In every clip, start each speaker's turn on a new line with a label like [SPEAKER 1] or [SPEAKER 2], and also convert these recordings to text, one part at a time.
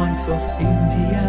[SPEAKER 1] voice of India.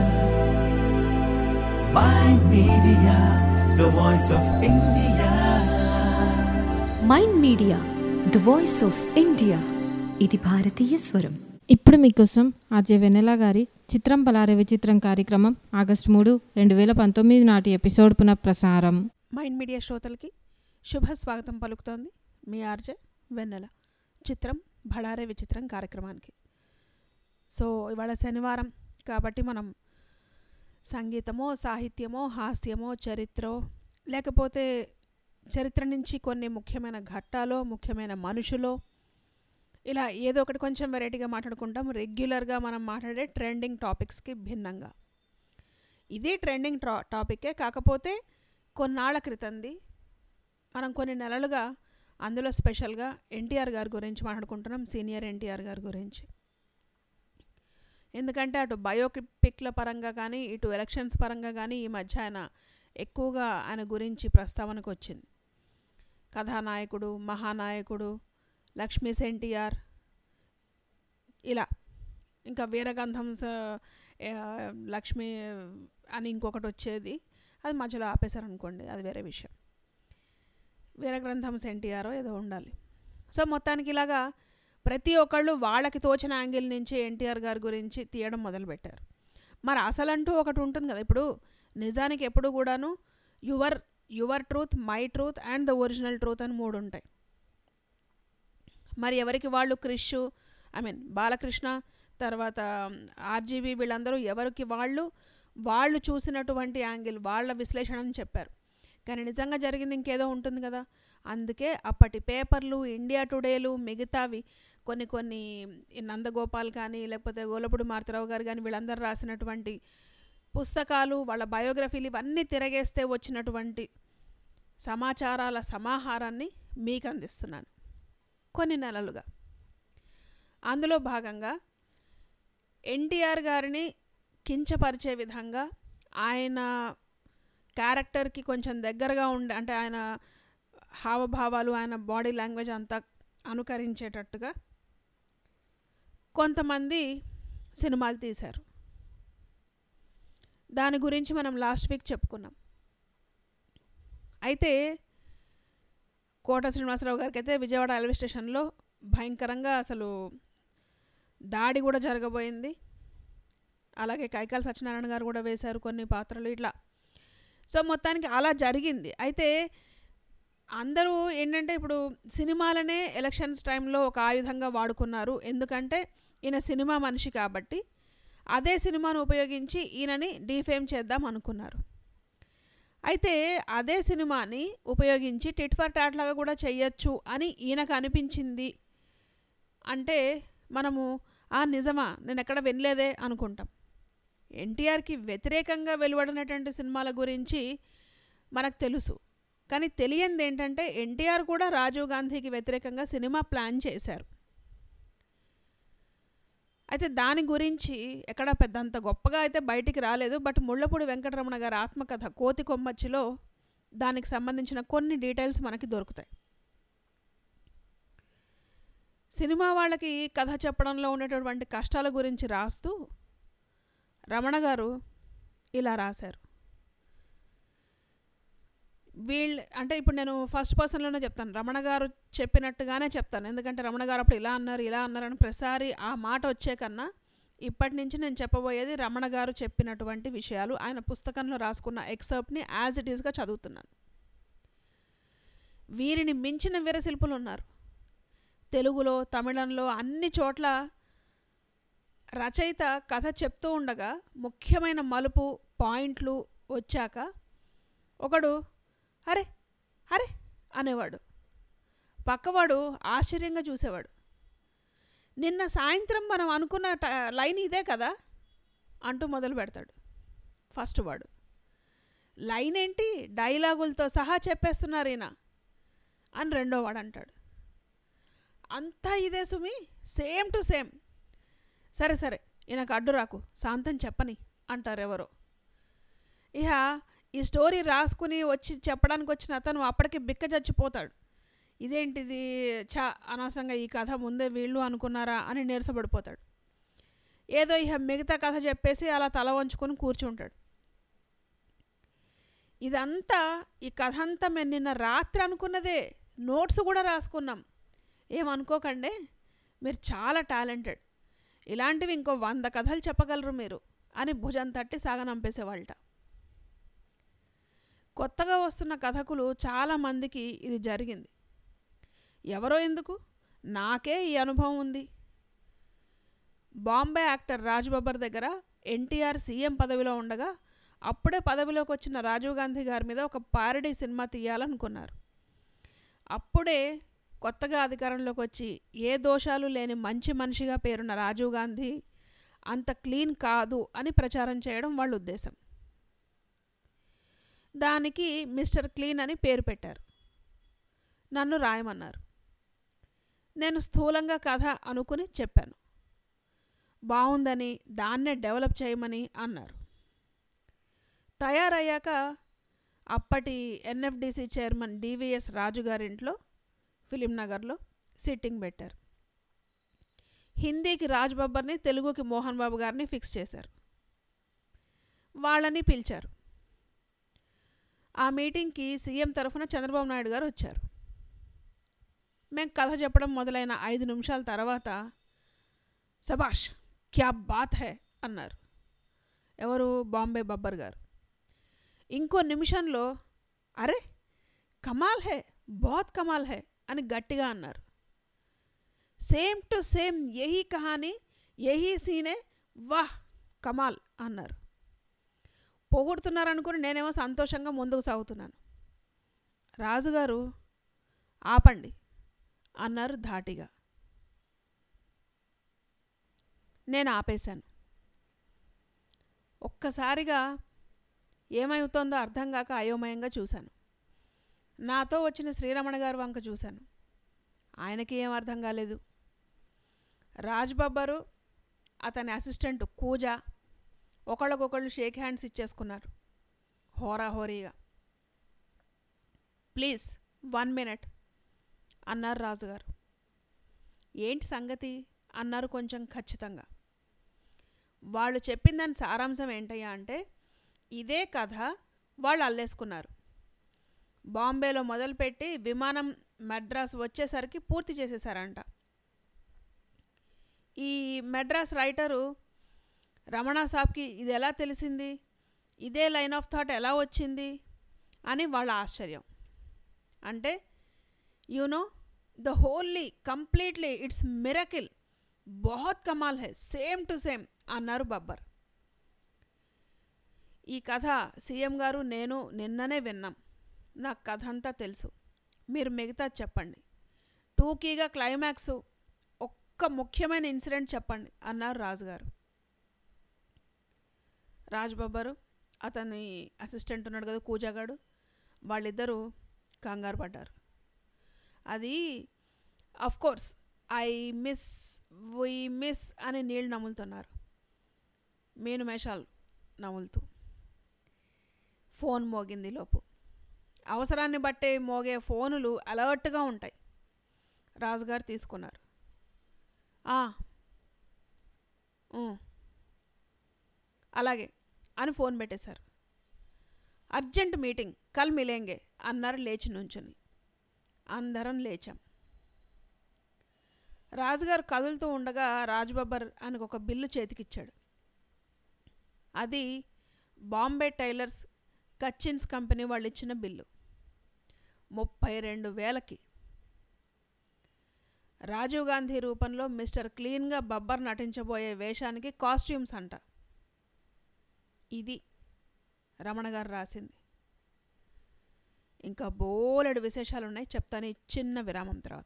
[SPEAKER 1] My media, the voice of India.
[SPEAKER 2] Mind Media the voice of India ఇది భారతీయ స్వరం
[SPEAKER 3] ఇప్పుడు మీకోసం ఆర్జే వెన్నెల గారి చిత్రం పలారే విచిత్రం కార్యక్రమం ఆగస్టు మూడు రెండు వేల పంతొమ్మిది నాటి ఎపిసోడ్ పునఃప్రసారం
[SPEAKER 4] మైండ్ మీడియా శ్రోతలకి శుభ స్వాగతం పలుకుతోంది మీ ఆర్జే వెన్నెల చిత్రం భడారే విచిత్రం కార్యక్రమానికి సో ఇవాళ శనివారం కాబట్టి మనం సంగీతమో సాహిత్యమో హాస్యమో చరిత్రో లేకపోతే చరిత్ర నుంచి కొన్ని ముఖ్యమైన ఘట్టాలో ముఖ్యమైన మనుషులో ఇలా ఏదో ఒకటి కొంచెం వెరైటీగా మాట్లాడుకుంటాం రెగ్యులర్గా మనం మాట్లాడే ట్రెండింగ్ టాపిక్స్కి భిన్నంగా ఇది ట్రెండింగ్ ట్రా టాపికే కాకపోతే కొన్నాళ్ల క్రితంది మనం కొన్ని నెలలుగా అందులో స్పెషల్గా ఎన్టీఆర్ గారి గురించి మాట్లాడుకుంటున్నాం సీనియర్ ఎన్టీఆర్ గారి గురించి ఎందుకంటే అటు బయోపిక్ల పరంగా కానీ ఇటు ఎలక్షన్స్ పరంగా కానీ ఈ మధ్య ఆయన ఎక్కువగా ఆయన గురించి ప్రస్తావనకు వచ్చింది కథానాయకుడు మహానాయకుడు లక్ష్మీ ఎన్టీఆర్ ఇలా ఇంకా వీరగంధం స- ఆ, లక్ష్మి అని ఇంకొకటి వచ్చేది అది మధ్యలో ఆపేశారనుకోండి అది వేరే విషయం వీరగ్రంథం ఎన్టీఆర్ ఏదో ఉండాలి సో మొత్తానికి ఇలాగా ప్రతి ఒక్కళ్ళు వాళ్ళకి తోచిన యాంగిల్ నుంచి ఎన్టీఆర్ గారి గురించి తీయడం మొదలుపెట్టారు మరి అసలంటూ ఒకటి ఉంటుంది కదా ఇప్పుడు నిజానికి ఎప్పుడు కూడాను your your truth my truth and the original truth అని మూడు ఉంటాయి మరి ఎవరికి వాళ్ళు క్రిష్ ఐ మీన్ బాలకృష్ణ తర్వాత ఆర్జీబీ వీళ్ళందరూ ఎవరికి వాళ్ళు వాళ్ళు చూసినటువంటి యాంగిల్ వాళ్ళ విశ్లేషణని చెప్పారు కానీ నిజంగా జరిగింది ఇంకేదో ఉంటుంది కదా అందుకే అప్పటి పేపర్లు ఇండియా టుడేలు మిగతావి కొన్ని కొన్ని ఈ నందగోపాల్ కానీ లేకపోతే గోలపూడి మారుతరావు గారు కానీ వీళ్ళందరూ రాసినటువంటి పుస్తకాలు వాళ్ళ బయోగ్రఫీలు ఇవన్నీ తిరగేస్తే వచ్చినటువంటి సమాచారాల సమాహారాన్ని మీకు అందిస్తున్నాను కొన్ని నెలలుగా అందులో భాగంగా ఎన్టీఆర్ గారిని కించపరిచే విధంగా ఆయన క్యారెక్టర్కి కొంచెం దగ్గరగా ఉండే అంటే ఆయన హావభావాలు ఆయన బాడీ లాంగ్వేజ్ అంతా అనుకరించేటట్టుగా కొంతమంది సినిమాలు తీశారు దాని గురించి మనం లాస్ట్ వీక్ చెప్పుకున్నాం అయితే కోట శ్రీనివాసరావు గారికి అయితే విజయవాడ రైల్వే స్టేషన్లో భయంకరంగా అసలు దాడి కూడా జరగబోయింది అలాగే కైకాల సత్యనారాయణ గారు కూడా వేశారు కొన్ని పాత్రలు ఇట్లా సో మొత్తానికి అలా జరిగింది అయితే అందరూ ఏంటంటే ఇప్పుడు సినిమాలనే ఎలక్షన్స్ టైంలో ఒక ఆయుధంగా వాడుకున్నారు ఎందుకంటే ఈయన సినిమా మనిషి కాబట్టి అదే సినిమాను ఉపయోగించి ఈయనని డీఫేమ్ చేద్దాం అనుకున్నారు అయితే అదే సినిమాని ఉపయోగించి టిట్ ఫర్ టాట్ లాగా కూడా చెయ్యొచ్చు అని ఈయనకు అనిపించింది అంటే మనము ఆ నిజమా నేను ఎక్కడ వినలేదే అనుకుంటాం ఎన్టీఆర్కి వ్యతిరేకంగా వెలువడినటువంటి సినిమాల గురించి మనకు తెలుసు కానీ తెలియంది ఏంటంటే ఎన్టీఆర్ కూడా రాజీవ్ గాంధీకి వ్యతిరేకంగా సినిమా ప్లాన్ చేశారు అయితే దాని గురించి ఎక్కడ పెద్దంత గొప్పగా అయితే బయటికి రాలేదు బట్ ముళ్ళపూడి వెంకటరమణ గారి ఆత్మకథ కోతి కొమ్మచ్చిలో దానికి సంబంధించిన కొన్ని డీటెయిల్స్ మనకి దొరుకుతాయి సినిమా వాళ్ళకి కథ చెప్పడంలో ఉండేటటువంటి కష్టాల గురించి రాస్తూ రమణ గారు ఇలా రాశారు వీళ్ళు అంటే ఇప్పుడు నేను ఫస్ట్ పర్సన్లోనే చెప్తాను రమణ గారు చెప్పినట్టుగానే చెప్తాను ఎందుకంటే రమణ గారు అప్పుడు ఇలా అన్నారు ఇలా అన్నారని ప్రతిసారి ఆ మాట వచ్చే కన్నా ఇప్పటి నుంచి నేను చెప్పబోయేది రమణ గారు చెప్పినటువంటి విషయాలు ఆయన పుస్తకంలో రాసుకున్న ఎక్సర్ప్ట్ని యాజ్ ఇట్ ఈస్గా చదువుతున్నాను వీరిని మించిన వీరశిల్పులు ఉన్నారు తెలుగులో తమిళంలో అన్ని చోట్ల రచయిత కథ చెప్తూ ఉండగా ముఖ్యమైన మలుపు పాయింట్లు వచ్చాక ఒకడు అరే అరే అనేవాడు పక్కవాడు ఆశ్చర్యంగా చూసేవాడు నిన్న సాయంత్రం మనం అనుకున్న ట- లైన్ ఇదే కదా అంటూ మొదలు పెడతాడు ఫస్ట్ వాడు లైన్ ఏంటి డైలాగులతో సహా చెప్పేస్తున్నారు ఈయన అని రెండో వాడు అంటాడు అంతా ఇదే సుమి సేమ్ టు సేమ్ సరే సరే ఈయనకు అడ్డు రాకు శాంతం చెప్పని అంటారు ఎవరో ఇక ఈ స్టోరీ రాసుకుని వచ్చి చెప్పడానికి వచ్చిన అతను అప్పటికి బిక్క చచ్చిపోతాడు ఇదేంటిది చా అనవసరంగా ఈ కథ ముందే వీళ్ళు అనుకున్నారా అని నీరసపడిపోతాడు ఏదో ఇక మిగతా కథ చెప్పేసి అలా తల వంచుకొని కూర్చుంటాడు ఇదంతా ఈ కథ అంతా మేము నిన్న రాత్రి అనుకున్నదే నోట్స్ కూడా రాసుకున్నాం ఏమనుకోకండి మీరు చాలా టాలెంటెడ్ ఇలాంటివి ఇంకో వంద కథలు చెప్పగలరు మీరు అని భుజం తట్టి సాగనంపేసేవాళ్ళట కొత్తగా వస్తున్న కథకులు చాలామందికి ఇది జరిగింది ఎవరో ఎందుకు నాకే ఈ అనుభవం ఉంది బాంబే యాక్టర్ రాజ్ బబ్బర్ దగ్గర ఎన్టీఆర్ సీఎం పదవిలో ఉండగా అప్పుడే పదవిలోకి వచ్చిన రాజీవ్ గాంధీ గారి మీద ఒక పారడీ సినిమా తీయాలనుకున్నారు అప్పుడే కొత్తగా అధికారంలోకి వచ్చి ఏ దోషాలు లేని మంచి మనిషిగా పేరున్న రాజీవ్ గాంధీ అంత క్లీన్ కాదు అని ప్రచారం చేయడం వాళ్ళ ఉద్దేశం దానికి మిస్టర్ క్లీన్ అని పేరు పెట్టారు నన్ను రాయమన్నారు నేను స్థూలంగా కథ అనుకుని చెప్పాను బాగుందని దాన్నే డెవలప్ చేయమని అన్నారు తయారయ్యాక అప్పటి ఎన్ఎఫ్డిసి చైర్మన్ డివిఎస్ రాజు గారింట్లో ఫిలిం నగర్లో సిట్టింగ్ పెట్టారు హిందీకి రాజ్ బబ్బర్ని తెలుగుకి మోహన్ బాబు గారిని ఫిక్స్ చేశారు వాళ్ళని పిలిచారు ఆ మీటింగ్కి సీఎం తరఫున చంద్రబాబు నాయుడు గారు వచ్చారు మేము కథ చెప్పడం మొదలైన ఐదు నిమిషాల తర్వాత సబాష్ క్యా బాత్ హై అన్నారు ఎవరు బాంబే బబ్బర్ గారు ఇంకో నిమిషంలో అరే కమాల్ హే బహుత్ కమాల్ హే అని గట్టిగా అన్నారు సేమ్ టు సేమ్ యహీ కహానీ యహీ సీనే వాహ్ కమాల్ అన్నారు పొగుడుతున్నారనుకుని నేనేమో సంతోషంగా ముందుకు సాగుతున్నాను రాజుగారు ఆపండి అన్నారు ధాటిగా నేను ఆపేశాను ఒక్కసారిగా ఏమవుతోందో అర్థం కాక అయోమయంగా చూశాను నాతో వచ్చిన శ్రీరమణ గారు వంక చూశాను ఆయనకి ఏం అర్థం కాలేదు రాజ్ బబ్బరు అతని అసిస్టెంట్ కూజ ఒకళ్ళకొకళ్ళు షేక్ హ్యాండ్స్ ఇచ్చేసుకున్నారు హోరాహోరీగా ప్లీజ్ వన్ మినిట్ అన్నారు రాజుగారు ఏంటి సంగతి అన్నారు కొంచెం ఖచ్చితంగా వాళ్ళు చెప్పిన దాని సారాంశం ఏంటయ్యా అంటే ఇదే కథ వాళ్ళు అల్లేసుకున్నారు బాంబేలో మొదలుపెట్టి విమానం మద్రాస్ వచ్చేసరికి పూర్తి చేసేసారంట ఈ మెడ్రాస్ రైటరు రమణ సాబ్కి ఇది ఎలా తెలిసింది ఇదే లైన్ ఆఫ్ థాట్ ఎలా వచ్చింది అని వాళ్ళ ఆశ్చర్యం అంటే you know the holy completely it's miracle బహుత్ కమాల్ హై సేమ్ టు సేమ్ అన్నారు బబ్బర్ ఈ కథ సీఎం గారు నేను నిన్ననే విన్నాం నాకు కథ అంతా తెలుసు మీరు మిగతా చెప్పండి టూకీగా క్లైమాక్స్ ఒక్క ముఖ్యమైన ఇన్సిడెంట్ చెప్పండి అన్నారు రాజుగారు రాజ్ బబ్బరు అతని అసిస్టెంట్ ఉన్నాడు కదా కూజాగాడు వాళ్ళిద్దరూ కంగారు పడ్డారు అది of course I miss we miss అని నీళ్ళు నములుతున్నారు మేను మేషాలు నములుతూ ఫోన్ మోగింది లోపు అవసరాన్ని బట్టే మోగే ఫోనులు అలర్ట్గా ఉంటాయి రాజుగారు తీసుకున్నారు "ఆ, ఊ, అలాగే అని ఫోన్ పెట్టేశారు అర్జెంట్ మీటింగ్ కల్ మిలేంగే అన్నారు లేచి నుంచుని అందరం లేచాం రాజుగారు కదులుతూ ఉండగా రాజ్బబ్బర్ ఆయనకు ఒక బిల్లు చేతికిచ్చాడు అది బాంబే టైలర్స్ కచ్చిన్స్ కంపెనీ వాళ్ళు ఇచ్చిన బిల్లు ముప్పై రెండు వేలకి రాజీవ్ గాంధీ రూపంలో మిస్టర్ క్లీన్గా బబ్బర్ నటించబోయే వేషానికి కాస్ట్యూమ్స్ అంట ఇది రమణ గారు రాసింది ఇంకా బోలెడు విశేషాలు ఉన్నాయి చెప్తాను ఈ చిన్న విరామం తర్వాత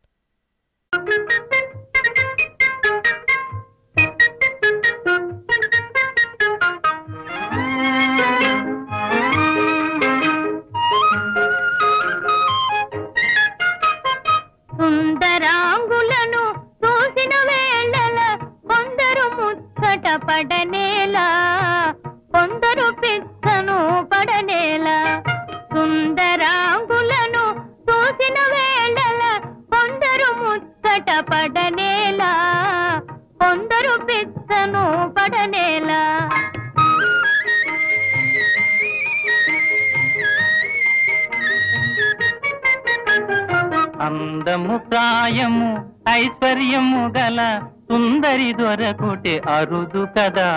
[SPEAKER 5] సుందరాంగులను చూసిన వేళల కొందరు ముచ్చట పడనేలా కొందరు పిచ్చను పడనేలా సుందరాంగులను చూసిన వేళల కొందరు ముచ్చట పడ
[SPEAKER 6] అందము ప్రాయము ఐశ్వర్యము గల సుందరి దొరకుటే అరుదు కదా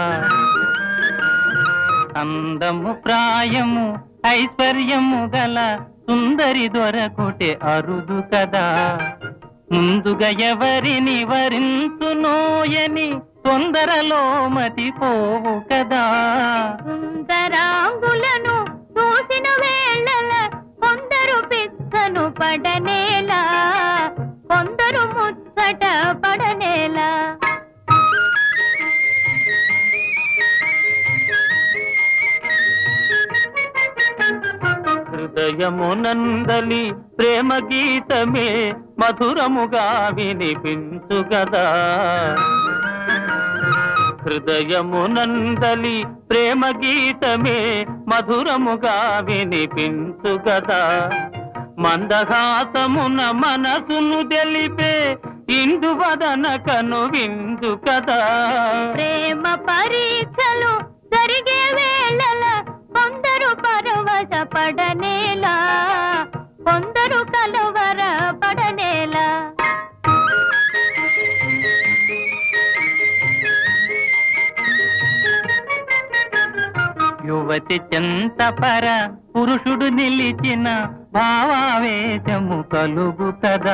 [SPEAKER 6] అందము ప్రాయము ఐశ్వర్యము గల సుందరి దొరకుటే అరుదు కదా ముందుగా ఎవరిని వరించునోయని తొందరలో మతిపోవు కదా
[SPEAKER 5] సుందరాంగులను చూసిన వేళల కొందరు పిచ్చను పడనేలా కొందరు ముచ్చట పడనేలా
[SPEAKER 6] హృదయమునందలి ప్రేమ గీతమే మధురముగా వినిపించు కదా హృదయమునందలి ప్రేమ గీతమే మధురముగా వినిపించు కదా మందహాసమున మనసును తెలిపే ఇందువదన కను విందు కదా
[SPEAKER 5] ప్రేమ పరీక్షలు జరిగే వేళల కొందరు పరవశ పడనేలా కొందరు కలవర పడనేలా
[SPEAKER 6] యువతి చెంతపర పురుషుడు నిలిచిన భావావేశము కలుగు కదా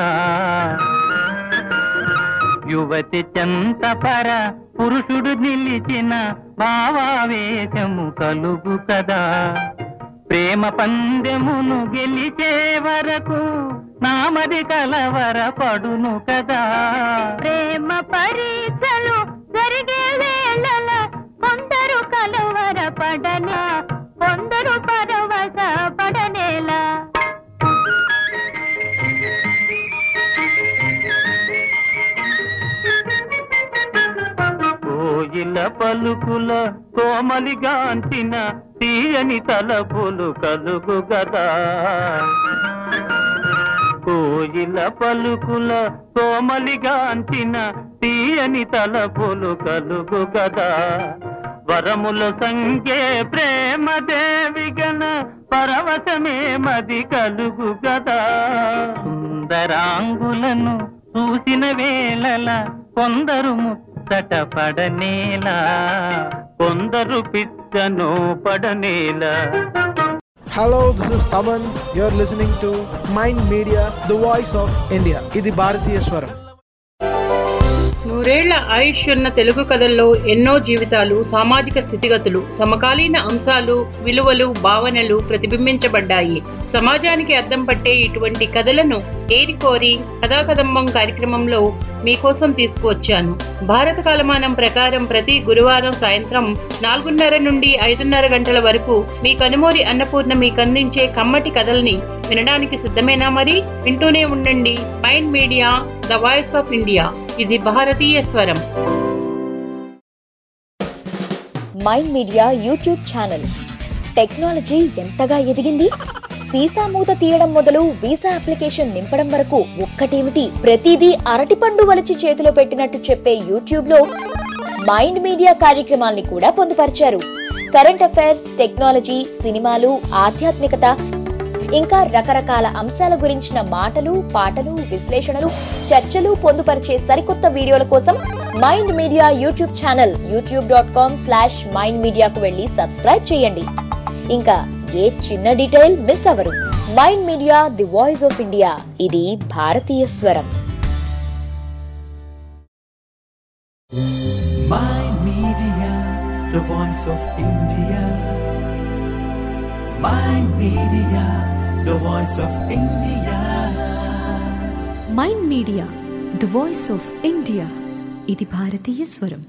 [SPEAKER 6] యువతి చెంతపర పురుషుడు నిలిచిన భావావేశము కలుగు కదా ప్రేమ పందెమును గెలిచే వరకు నామది కలవర పడును కదా
[SPEAKER 5] ప్రేమ పరీక్షలు జరిగే వేళల కొందరు కలవర పడనే కొందరు పరవశ పడనేలా
[SPEAKER 6] కోయిల పలుకుల కోమలిగాంచిన తీయని తలపులు కలుగు గదా కోయిల పలుకుల కోమలిగాంచిన తీయని తలపులు కలుగు గదా వరముల సంఖ్యే ప్రేమ దేవిగన పరవశమే మది కలుగు గదా సుందరాంగులను చూసిన వేళల కొందరు ముచ్చట పడనేలా కొందరు పిచ్చను పడనేలా
[SPEAKER 7] Hello, this is Taman. You're listening to Mind Media, the voice of India. ఇది భారతీయ స్వరం
[SPEAKER 8] నూరేళ్ల ఆయుష్ ఉన్న తెలుగు కథల్లో ఎన్నో జీవితాలు సామాజిక స్థితిగతులు సమకాలీన అంశాలు విలువలు భావనలు ప్రతిబింబించబడ్డాయి సమాజానికి అద్దం పట్టే ఇటువంటి కథలను ఏరికోరి కథాకదంబం కార్యక్రమంలో మీకోసం తీసుకువచ్చాను భారత కాలమానం ప్రకారం ప్రతి గురువారం సాయంత్రం నాలుగున్నర నుండి ఐదున్నర గంటల వరకు మీ కనుమూరి అన్నపూర్ణ మీకు అందించే కమ్మటి కథల్ని వినడానికి సిద్ధమేనా మరి వింటూనే ఉండండి Mind Media the voice of India ఇది భారతీయ స్వరం
[SPEAKER 9] Mind Media YouTube channel technology ఎంతగా ఎదిగింది సీసా మూత తీయడం మొదలు వీసా అప్లికేషన్ నింపడం వరకు ఒక్కటేమిటి ప్రతిదీ అరటిపండు వలిచి చేతిలో పెట్టినట్టు చెప్పే యూట్యూబ్ లో మైండ్ మీడియా కార్యక్రమాల్ని కూడా పొందుపరిచారు కరెంట్ అఫైర్స్ టెక్నాలజీ సినిమాలు ఆధ్యాత్మికత ఇంకా రకరకాల అంశాల గురించిన మాటలు పాటలు విశ్లేషణలు చర్చలు పొందుపరిచే సరికొత్త వీడియోల కోసం Mind Media YouTube channel YouTube dot com slash Mind మీడియాకు వెళ్ళి సబ్స్క్రైబ్ చేయండి ఇంకా ఏ చిన్న డీటెయిల్ మిస్ అవ్వరు Mind Media the voice of India ఇది భారతీయ స్వరం
[SPEAKER 1] Mind Media, the voice of India. Mind Media, the voice of India.
[SPEAKER 2] Mind Media the voice of India ఇది భారతీయ స్వరం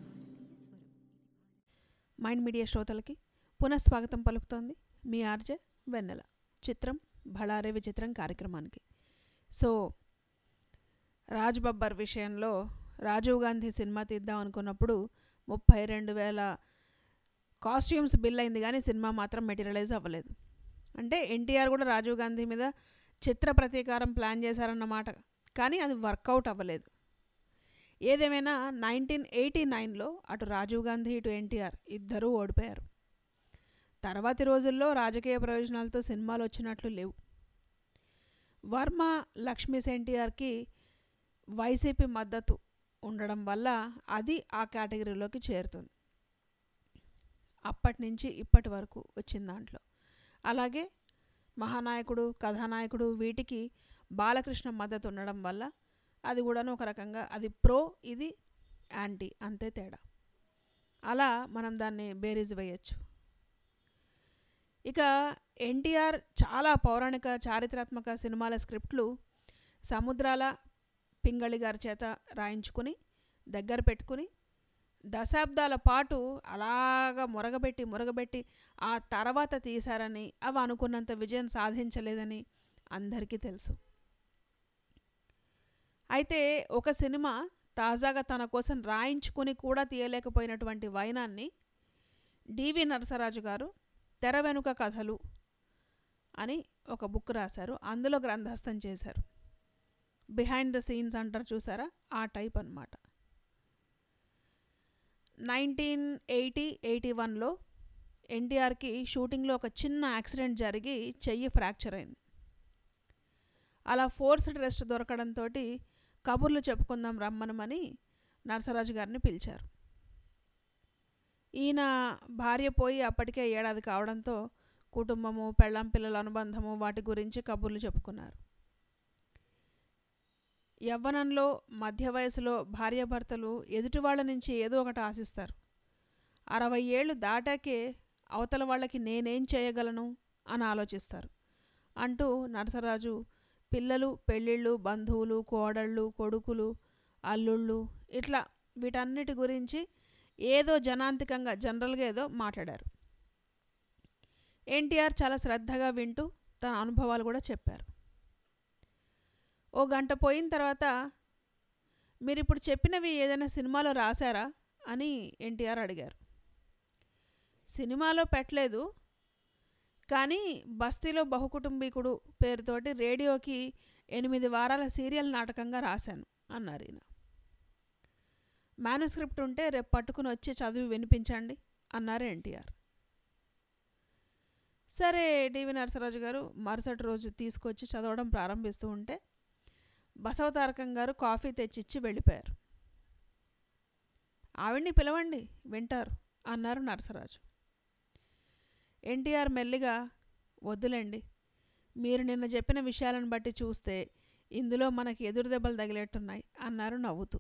[SPEAKER 4] మైండ్ మీడియా శ్రోతలకి పునఃస్వాగతం పలుకుతోంది మీ ఆర్జే వెన్నెల చిత్రం బళారే విచిత్రం కార్యక్రమానికి సో రాజ్ బబ్బర్ విషయంలో రాజీవ్ గాంధీ సినిమా తీద్దాం అనుకున్నప్పుడు ముప్పై రెండు వేల కాస్ట్యూమ్స్ బిల్ అయింది కానీ సినిమా మాత్రం మెటీరియలైజ్ అవ్వలేదు అంటే ఎన్టీఆర్ కూడా రాజీవ్ గాంధీ మీద చిత్ర ప్రతీకారం ప్లాన్ చేశారన్నమాట కానీ అది వర్కౌట్ అవ్వలేదు ఏదేమైనా నైన్టీన్ ఎయిటీ నైన్లో అటు రాజీవ్ గాంధీ ఇటు ఎన్టీఆర్ ఇద్దరూ ఓడిపోయారు తర్వాతి రోజుల్లో రాజకీయ ప్రయోజనాలతో సినిమాలు వచ్చినట్లు లేవు వర్మ లక్ష్మీస్ ఎన్టీఆర్కి వైసీపీ మద్దతు ఉండడం వల్ల అది ఆ కేటగిరీలోకి చేరుతుంది అప్పటి నుంచి ఇప్పటి వరకు వచ్చిన దాంట్లో అలాగే మహానాయకుడు కథానాయకుడు వీటికి బాలకృష్ణ మద్దతు ఉండడం వల్ల అది కూడాను ఒక రకంగా అది ప్రో ఇది యాంటీ అంతే తేడా అలా మనం దాన్ని బేరీజ్ వేయచ్చు ఇక ఎన్టీఆర్ చాలా పౌరాణిక చారిత్రాత్మక సినిమాల స్క్రిప్ట్లు సముద్రాల పింగళి గారి చేత రాయించుకుని దగ్గర పెట్టుకుని దశాబ్దాల పాటు అలాగా మురగబెట్టి మురగబెట్టి ఆ తర్వాత తీశారని అవి అనుకున్నంత విజయం సాధించలేదని అందరికీ తెలుసు అయితే ఒక సినిమా తాజాగా తన కోసం రాయించుకుని కూడా తీయలేకపోయినటువంటి వైనాన్ని డివి నరసరాజు గారు తెర వెనుక కథలు అని ఒక బుక్ రాశారు అందులో గ్రంథస్థం చేశారు బిహైండ్ ద సీన్స్ అంటారు చూసారా ఆ టైప్ అనమాట నైన్టీన్ ఎయిటీ ఎయిటీ వన్లో ఎన్టీఆర్కి షూటింగ్లో ఒక చిన్న యాక్సిడెంట్ జరిగి చెయ్యి ఫ్రాక్చర్ అయింది అలా ఫోర్స్డ్ రెస్ట్ దొరకడంతో కబుర్లు చెప్పుకుందాం రమ్మనమని నరసరాజు గారిని పిలిచారు ఈయన భార్య పోయి అప్పటికే ఏడాది కావడంతో కుటుంబము పెళ్ళాం పిల్లల అనుబంధము వాటి గురించి కబుర్లు చెప్పుకున్నారు యవ్వనంలో మధ్య వయసులో భార్యాభర్తలు ఎదుటి వాళ్ళ నుంచి ఏదో ఒకటి ఆశిస్తారు అరవై ఏళ్ళు దాటాకే అవతల వాళ్ళకి నేనేం చేయగలను అని ఆలోచిస్తారు అంటూ నరసరాజు పిల్లలు పెళ్ళిళ్ళు బంధువులు కోడళ్ళు కొడుకులు అల్లుళ్ళు ఇట్లా వీటన్నిటి గురించి ఏదో జనాంతికంగా జనరల్గా ఏదో మాట్లాడారు ఎన్టీఆర్ చాలా శ్రద్ధగా వింటూ తన అనుభవాలు కూడా చెప్పారు ఓ గంట పోయిన తర్వాత మీరు ఇప్పుడు చెప్పినవి ఏదైనా సినిమాలో రాశారా అని ఎన్టీఆర్ అడిగారు సినిమాలో పెట్టలేదు కానీ బస్తీలో బహుకుటుంబీకుడు పేరుతోటి రేడియోకి ఎనిమిది వారాల సీరియల్ నాటకంగా రాశాను అన్నారు ఈయన మానుస్క్రిప్ట్ ఉంటే రేపు పట్టుకుని వచ్చి చదివి వినిపించండి అన్నారు ఎన్టీఆర్ సరే డివి నరసరాజు గారు మరుసటి రోజు తీసుకొచ్చి చదవడం ప్రారంభిస్తూ ఉంటే బసవతారకం గారు కాఫీ తెచ్చిచ్చి వెళ్ళిపోయారు ఆవిడ్ని పిలవండి వింటారు అన్నారు నరసరాజు ఎన్టీఆర్ మెల్లిగా వద్దులేండి మీరు నిన్న చెప్పిన విషయాలను బట్టి చూస్తే ఇందులో మనకి ఎదురు దెబ్బలు తగిలేట్టున్నాయి అన్నారు నవ్వుతూ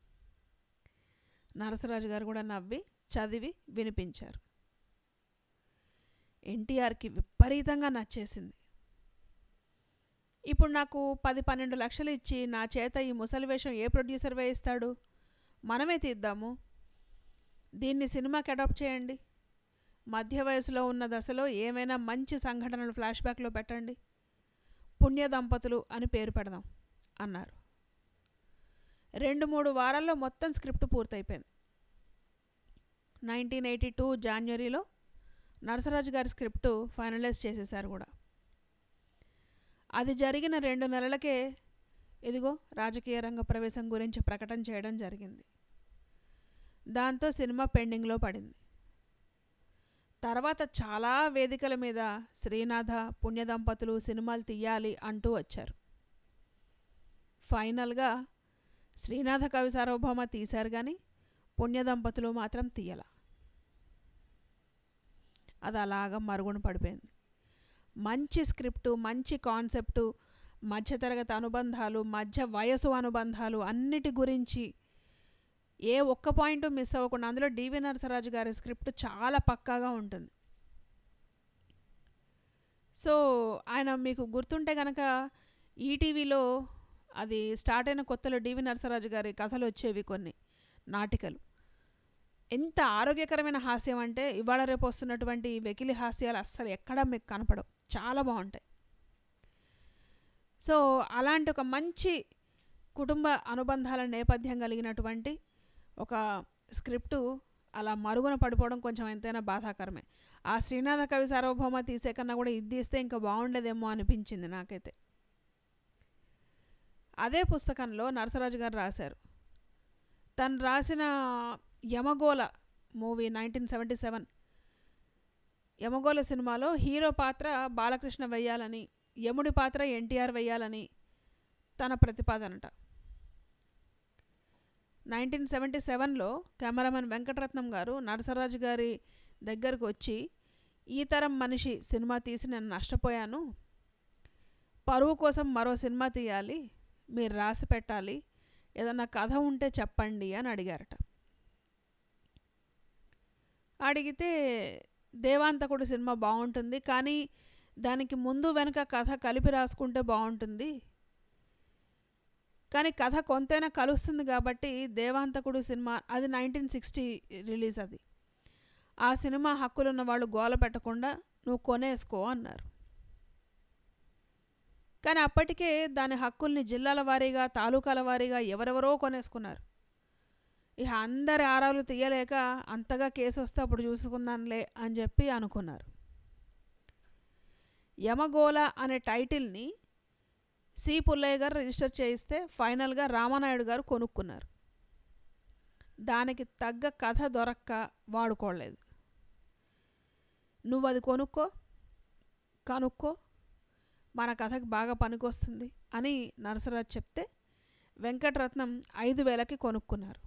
[SPEAKER 4] నరసరాజు గారు కూడా నవ్వి చదివి వినిపించారు ఎన్టీఆర్కి విపరీతంగా నచ్చేసింది ఇప్పుడు నాకు పది పన్నెండు లక్షలు ఇచ్చి నా చేత ఈ ముసలి వేషం ఏ ప్రొడ్యూసర్ వేయిస్తాడు మనమే తీద్దాము దీన్ని సినిమాకి అడాప్ట్ చేయండి మధ్య వయసులో ఉన్న దశలో ఏమైనా మంచి సంఘటనలు ఫ్లాష్ బ్యాక్లో పెట్టండి పుణ్య దంపతులు అని పేరు పెడదాం అన్నారు రెండు మూడు వారాల్లో మొత్తం స్క్రిప్ట్ పూర్తయిపోయింది నైన్టీన్ ఎయిటీ టూ జాన్వరిలో నరసరాజు గారి స్క్రిప్ట్ ఫైనలైజ్ చేసేశారు కూడా అది జరిగిన రెండు నెలలకే ఇదిగో రాజకీయ రంగ ప్రవేశం గురించి ప్రకటన చేయడం జరిగింది దాంతో సినిమా పెండింగ్లో పడింది తర్వాత చాలా వేదికల మీద శ్రీనాథ పుణ్యదంపతులు సినిమాలు తీయాలి అంటూ వచ్చారు ఫైనల్గా శ్రీనాథ కవి సార్వభౌమ తీశారు కానీ పుణ్యదంపతులు మాత్రం తీయల అది అలాగా మరుగున పడిపోయింది మంచి స్క్రిప్టు మంచి కాన్సెప్టు మధ్యతరగతి అనుబంధాలు మధ్య వయసు అనుబంధాలు అన్నిటి గురించి ఏ ఒక్క పాయింట్ మిస్ అవ్వకుండా అందులో డివి నరసరాజు గారి స్క్రిప్ట్ చాలా పక్కాగా ఉంటుంది సో ఆయన మీకు గుర్తుంటే కనుక ఈటీవీలో అది స్టార్ట్ అయిన కొత్తలో డివి నరసరాజు గారి కథలు వచ్చేవి కొన్ని నాటికలు ఎంత ఆరోగ్యకరమైన హాస్యం అంటే ఇవాళ రేపు వస్తున్నటువంటి ఈ వెకిలి హాస్యాలు అస్సలు ఎక్కడా మీకు కనపడవు చాలా బాగుంటాయి సో అలాంటి ఒక మంచి కుటుంబ అనుబంధాల నేపథ్యం కలిగినటువంటి ఒక స్క్రిప్టు అలా మరుగున పడిపోవడం కొంచెం ఎంతైనా బాధాకరమే ఆ శ్రీనాథ కవి సార్వభౌమ తీసే కన్నా కూడా ఇది తీస్తే ఇంకా బాగుండేదేమో అనిపించింది నాకైతే అదే పుస్తకంలో నరసరాజు గారు రాశారు తను రాసిన Yamagola movie nineteen seventy seven Yamagola సినిమాలో హీరో పాత్ర బాలకృష్ణ వెయ్యాలని యముడి పాత్ర ఎన్టీఆర్ వేయాలని తన ప్రతిపాదనట నైన్టీన్ సెవెంటీ సెవెన్లో కెమెరామెన్ వెంకటరత్నం గారు నరసరాజు గారి దగ్గరకు వచ్చి ఈ తరం మనిషి సినిమా తీసి నేను నష్టపోయాను పరువు కోసం మరో సినిమా తీయాలి మీరు రాసి పెట్టాలి ఏదన్నా కథ ఉంటే చెప్పండి అని అడిగారట అడిగితే దేవాంతకుడు సినిమా బాగుంటుంది కానీ దానికి ముందు వెనక కథ కలిపి రాసుకుంటే బాగుంటుంది కానీ కథ కొంతైనా కలుస్తుంది కాబట్టి దేవాంతకుడు సినిమా అది నైన్టీన్ సిక్స్టీ రిలీజ్ అది ఆ సినిమా హక్కులున్న వాళ్ళు గోల పెట్టకుండా నువ్వు కొనేసుకో అన్నారు కానీ అప్పటికే దాని హక్కుల్ని జిల్లాల వారీగా తాలూకాల వారీగా ఎవరెవరో కొనేసుకున్నారు ఇక అందరి ఆరాలు తీయలేక అంతగా కేసు వస్తే అప్పుడు చూసుకుందాంలే అని చెప్పి అనుకున్నారు యమగోళ అనే టైటిల్ని సి పుల్లయ్య గారు రిజిస్టర్ చేయిస్తే ఫైనల్గా రామానాయుడు గారు కొనుక్కున్నారు దానికి తగ్గ కథ దొరక్క వాడుకోలేదు నువ్వు అది కొనుక్కో కనుక్కో మన కథకి బాగా పనికొస్తుంది అని నరసరాజు చెప్తే వెంకటరత్నం ఐదు వేలకి కొనుక్కున్నారు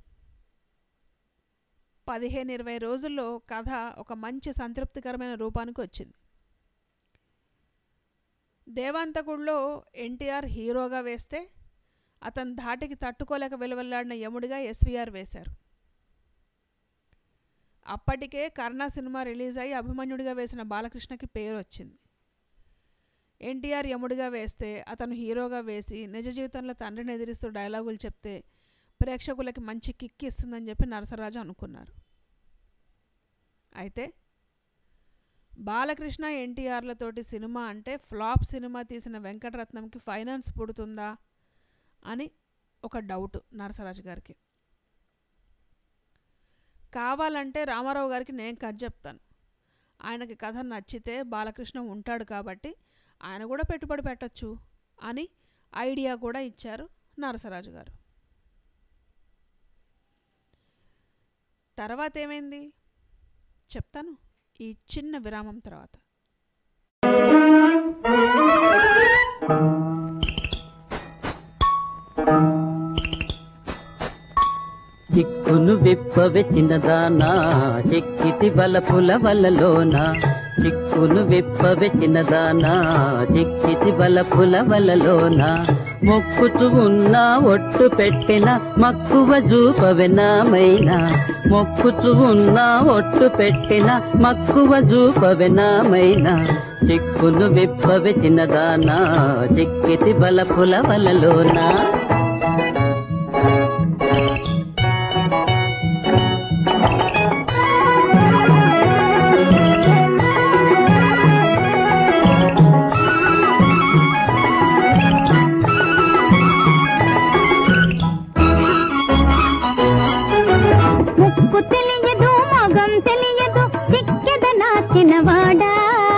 [SPEAKER 4] పదిహేను ఇరవై రోజుల్లో కథ ఒక మంచి సంతృప్తికరమైన రూపానికి వచ్చింది దేవాంతకుడిలో ఎన్టీఆర్ హీరోగా వేస్తే అతని ధాటికి తట్టుకోలేక వెలువెల్లాడిన యముడిగా ఎస్వీఆర్ వేశారు అప్పటికే కర్ణ సినిమా రిలీజ్ అయ్యి అభిమన్యుడిగా వేసిన బాలకృష్ణకి పేరు వచ్చింది ఎన్టీఆర్ యముడిగా వేస్తే అతను హీరోగా వేసి నిజ జీవితంలో తండ్రిని ఎదిరిస్తూ డైలాగులు చెప్తే ప్రేక్షకులకి మంచి కిక్ ఇస్తుందని చెప్పి నరసరాజు అనుకున్నారు అయితే బాలకృష్ణ ఎన్టీఆర్లతోటి సినిమా అంటే ఫ్లాప్ సినిమా తీసిన వెంకటరత్నంకి ఫైనాన్స్ పుడుతుందా అని ఒక డౌట్ నరసరాజు గారికి కావాలంటే రామారావు గారికి నేను కథ చెప్తాను ఆయనకి కథ నచ్చితే బాలకృష్ణ ఉంటాడు కాబట్టి ఆయన కూడా పెట్టుబడి పెట్టచ్చు అని ఐడియా కూడా ఇచ్చారు నరసరాజు గారు తర్వాత ఏమైంది చెప్తాను ఈ చిన్న విరామం తర్వాత
[SPEAKER 10] చిక్కును విప్పవె చిన్నదానా చిక్కితి బలపుల వలలోన చిక్కును విప్పవె చిన్నదానా చిక్కితి బలపుల వలలోన మొక్కుతూ ఉన్న ఒట్టు పెట్టిన మక్కువ జూపవె నామైనా మొక్కుతూ ఉన్న ఒట్టు పెట్టిన మక్కువ జూపవె నామైనా చిక్కును విప్పవె చిన్నదానా చిక్కితి బలపుల వలలోనా
[SPEAKER 5] ముక్కు తెలియదు మగం తెలియదు చిక్కెద నాచినవాడా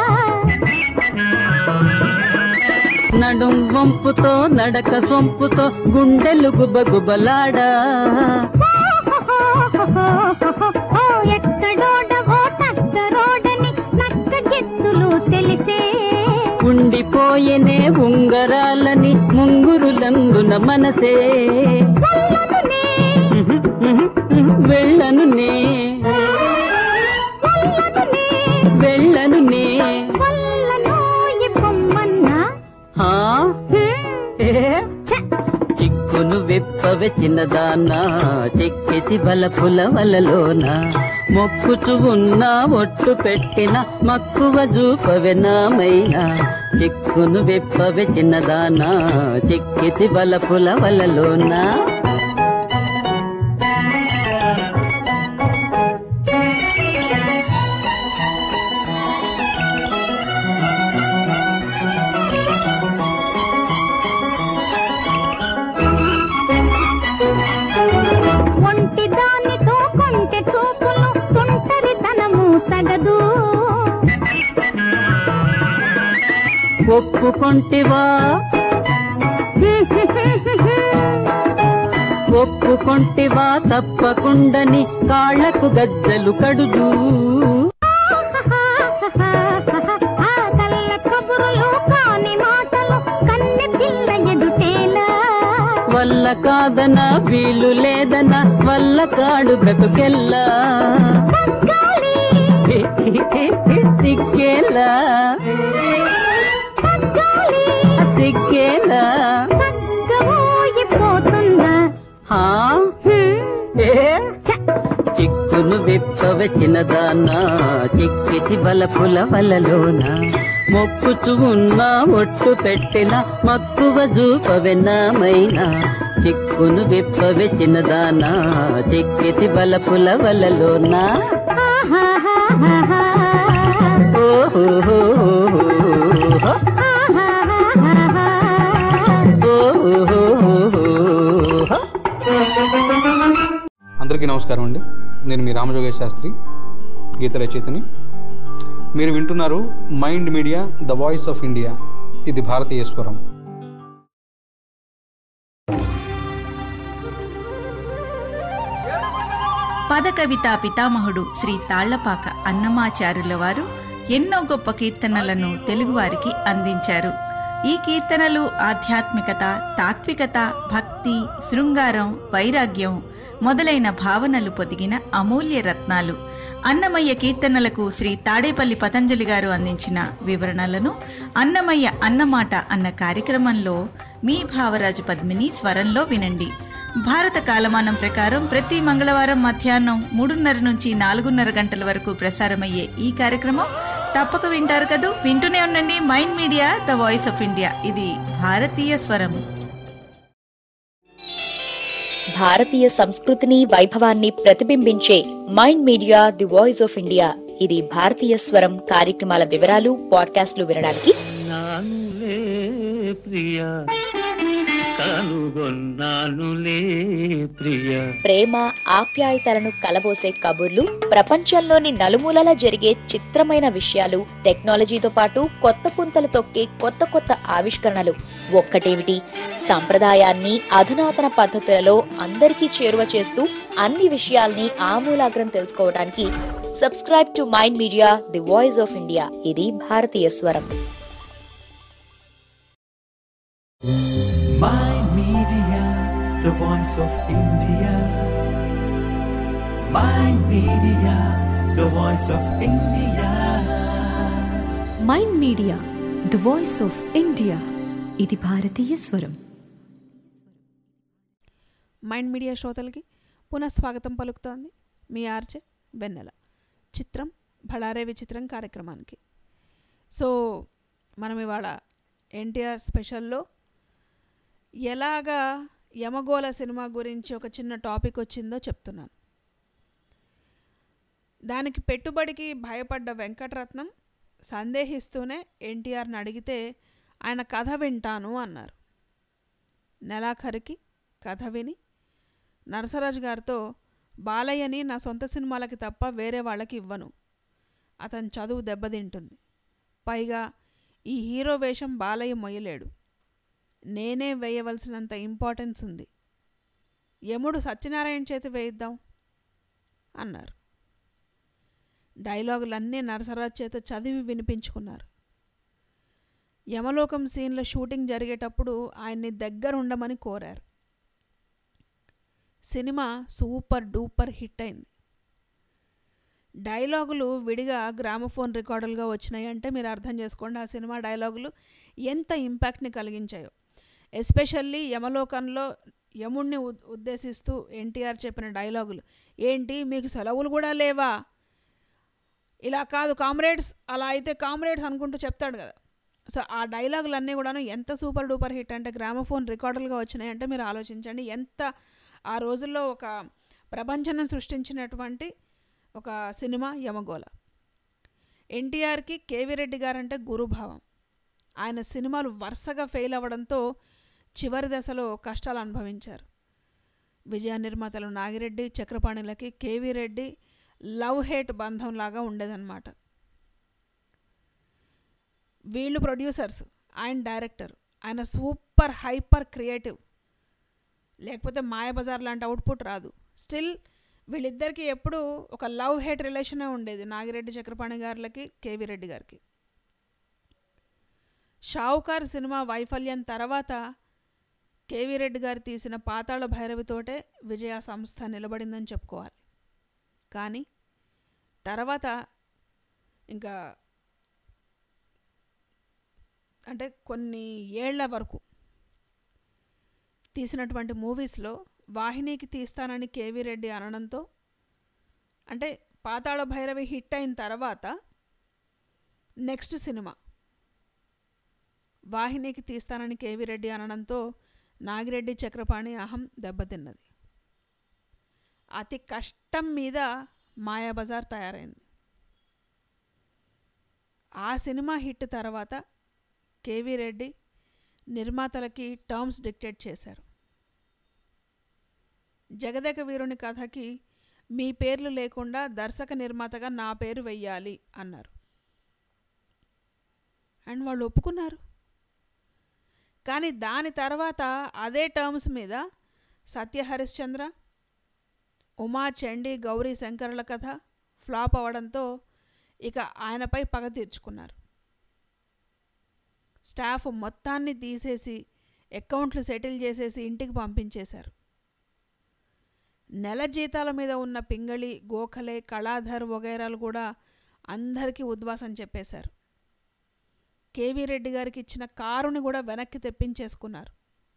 [SPEAKER 10] నడుం వంపుతో నడక సొంపుతో గుండెలు గుబగుబలాడా
[SPEAKER 5] ఓ ఎక్కడోడవో తక్కరోడని నక్క జిత్తులు తెలిసే
[SPEAKER 10] ఉండిపోయెనే ఉంగరాలని ముంగురులందున మనసే ఉహు, ఉహు, ఉహు, వెళ్ళను నే వెళ్ళను నే
[SPEAKER 5] కొల్లనోయి పొమ్మన్నా
[SPEAKER 10] హా? ఏ? చిక్కును విప్పవె చిన్నదానా చిక్కితి బలపుల వలలోన మొక్కుచు ఉన్నా ఒట్టు పెట్టిన మక్కువ జూపవె నామైనా చిక్కును విప్పవె చిన్నదానా చిక్కితి బలపుల వలలోనా
[SPEAKER 5] ఒంటి దానితో కొంటె చూపులు తుంటరితనము తగదు
[SPEAKER 10] ఒప్పుకొంటివా ఒప్పుకొంటివా తప్పకుండని కాళ్లకు గజ్జలు కడుదు
[SPEAKER 5] ఆ కల్ల కబురులు కాని మాట
[SPEAKER 10] కాదనా వీలు లేదనా వల్ల కాడు బ్రతుకెల్లా సిక్కేలా సిక్కేలా
[SPEAKER 5] పోతుందా
[SPEAKER 10] హా? ఏ? చిక్కును విప్పవే చిన్నదానా చిక్కిటి బలపుల వలలోన మొక్కుచు ఉన్నా ఒట్టు పెట్టిన మక్కువ చూపవే నామైనా చిక్కును విప్పవే చిన్నదానా చిక్కిటి బలపుల వలలోన ఓహో
[SPEAKER 11] అందరికీ నమస్కారం అండి నేను మీ రామజోగేశ్ శాస్త్రి గీత రచయితని మీరు వింటున్నారు Mind Media the voice of India ఇది భారతీయ స్వరం
[SPEAKER 12] పదకవితా పితామహుడు శ్రీ తాళ్లపాక అన్నమాచారుల వారు ఎన్నో గొప్ప కీర్తనలను తెలుగువారికి అందించారు ఈ కీర్తనలు ఆధ్యాత్మికత తాత్వికత భక్తి శృంగారం వైరాగ్యం మొదలైన భావనలు పొదిగిన అమూల్య రత్నాలు అన్నమయ్య కీర్తనలకు శ్రీ తాడేపల్లి పతంజలి గారు అందించిన వివరణలను అన్నమయ్య అన్నమాట అన్న కార్యక్రమంలో మీ భావరాజు పద్మిని స్వరంలో వినండి భారత కాలమానం ప్రకారం ప్రతి మంగళవారం మధ్యాహ్నం మూడున్నర నుంచి నాలుగున్నర గంటల వరకు ప్రసారమయ్యే ఈ కార్యక్రమం తప్పక వింటారు కదూ వింటూనే ఉండండి Mind Media the voice of India ఇది భారతీయ స్వరం
[SPEAKER 9] భారతీయ సంస్కృతిని వైభవాన్ని ప్రతిబింబించే Mind Media the voice of India ఇది భారతీయ స్వరం కార్యక్రమాల వివరాలు పాడ్కాస్ట్లు వినడానికి
[SPEAKER 6] నానులే ప్రియా కనుగొన్నానులే ప్రియా
[SPEAKER 9] ప్రేమ ఆప్యాయతలను కలబోసే కబుర్లు ప్రపంచంలోని నలుమూలలా జరిగే చిత్రమైన విషయాలు టెక్నాలజీతో పాటు కొత్త పుంతలు తొక్కే కొత్త కొత్త ఆవిష్కరణలు ఒక్కటేమిటి సంప్రదాయాన్ని అధునాతన పద్ధతులలో అందరికీ చేరువ చేస్తూ అన్ని విషయాల్ని ఆమూలాగ్రం తెలుసుకోవడానికి subscribe to Mind Media the voice of India ఇది భారతీయ స్వరం
[SPEAKER 1] Mind Media, the voice of India. Mind Media, the voice of India.
[SPEAKER 2] Mind Media the voice of India ఇది భారతీయ స్వరం
[SPEAKER 4] మైండ్ మీడియా శ్రోతలకి పునఃస్వాగతం పలుకుతోంది మీ ఆర్జే వెన్నెల చిత్రం బళారే విచిత్రం కార్యక్రమానికి సో మనం ఇవాళ ఎన్టీఆర్ స్పెషల్లో ఎలాగా యమగోళ సినిమా గురించి ఒక చిన్న టాపిక్ వచ్చిందో చెప్తున్నాను దానికి పెట్టుబడికి భయపడ్డ వెంకటరత్నం సందేహిస్తూనే ఎన్టీఆర్ని అడిగితే ఆయన కథ వింటాను అన్నారు నెలాఖరికి కథ విని నరసరాజు గారితో బాలయ్యని నా సొంత సినిమాలకి తప్ప వేరే వాళ్ళకి ఇవ్వను అతని చదువు దెబ్బతింటుంది పైగా ఈ హీరో వేషం బాలయ్య మొయ్యలేడు నేనే వేయవలసినంత ఇంపార్టెన్స్ ఉంది యముడు సత్యనారాయణ చేతి వేయిద్దాం అన్నారు డైలాగులన్నీ నరసరాజు చేత చదివి వినిపించుకున్నారు యమలోకం సీన్ల షూటింగ్ జరిగేటప్పుడు ఆయన్ని దగ్గర ఉండమని కోరారు సినిమా సూపర్ డూపర్ హిట్ అయింది డైలాగులు విడిగా గ్రామఫోన్ రికార్డులుగా వచ్చినాయి అంటే మీరు అర్థం చేసుకోండి ఆ సినిమా డైలాగులు ఎంత ఇంపాక్ట్ని కలిగించాయో ఎస్పెషల్లీ యమలోకంలో యముణ్ణి ఉద్- ఉద్దేశిస్తూ ఎన్టీఆర్ చెప్పిన డైలాగులు ఏంటి మీకు సెలవులు కూడా లేవా ఇలా కాదు కామ్రేడ్స్ అలా అయితే కామ్రేడ్స్ అనుకుంటూ చెప్తాడు కదా సో ఆ డైలాగులన్నీ కూడాను ఎంత సూపర్ డూపర్ హిట్ అంటే గ్రామఫోన్ రికార్డులుగా వచ్చినాయి అంటే మీరు ఆలోచించండి ఎంత ఆ రోజుల్లో ఒక ప్రపంచాన్ని సృష్టించినటువంటి ఒక సినిమా యమగోళ ఎన్టీఆర్కి కేవీ రెడ్డి గారంటే గురుభావం ఆయన సినిమాలు వరుసగా ఫెయిల్ అవ్వడంతో చివరి దశలో కష్టాలు అనుభవించారు విజయ నిర్మాతలు నాగిరెడ్డి చక్రపాణిలకి కేవీ రెడ్డి లవ్ హేట్ బంధంలాగా ఉండేదన్నమాట వీళ్ళు ప్రొడ్యూసర్స్ ఆయన డైరెక్టర్ ఆయన సూపర్ హైపర్ క్రియేటివ్ లేకపోతే మాయాబజార్ లాంటి అవుట్పుట్ రాదు స్టిల్ వీళ్ళిద్దరికి ఎప్పుడు ఒక లవ్ హేట్ రిలేషనే ఉండేది నాగిరెడ్డి చక్రపాణి గారులకి కేవీ రెడ్డి గారికి షావుకార్ సినిమా వైఫల్యం తర్వాత కేవీ రెడ్డి గారు తీసిన పాతాళ భైరవితోటే విజయ సంస్థ నిలబడిందని చెప్పుకోవాలి కానీ తర్వాత ఇంకా అంటే కొన్ని ఏళ్ల వరకు తీసినటువంటి మూవీస్లో వాహినికి తీస్తానని కేవీ రెడ్డి అనడంతో అంటే పాతాళ భైరవి హిట్ అయిన తర్వాత నెక్స్ట్ సినిమా వాహినికి తీస్తానని కేవీ రెడ్డి అనడంతో నాగిరెడ్డి చక్రపాణి అహం దెబ్బతిన్నది అతి కష్టం మీద మాయాబజార్ తయారైంది ఆ సినిమా హిట్ తర్వాత కేవీ రెడ్డి నిర్మాతలకి టర్మ్స్ డిక్టేట్ చేశారు జగదేక వీరుని కథకి మీ పేర్లు లేకుండా దర్శక నిర్మాతగా నా పేరు వెయ్యాలి అన్నారు అండ్ వాళ్ళు ఒప్పుకున్నారు కానీ దాని తర్వాత అదే టర్మ్స్ మీద సత్య హరిశ్చంద్ర ఉమా చండి గౌరీ శంకరుల కథ ఫ్లాప్ అవ్వడంతో ఇక ఆయనపై పగ తీర్చుకున్నారు స్టాఫ్ మొత్తాన్ని తీసేసి అకౌంట్లు సెటిల్ చేసేసి ఇంటికి పంపించేశారు నెల జీతాల మీద ఉన్న పింగళి గోఖలే కళాధర్ వగైరాలు కూడా అందరికీ ఉద్వాసం చెప్పేశారు కేవీ రెడ్డి గారికి ఇచ్చిన కారుని కూడా వెనక్కి తెప్పించేసుకున్నారు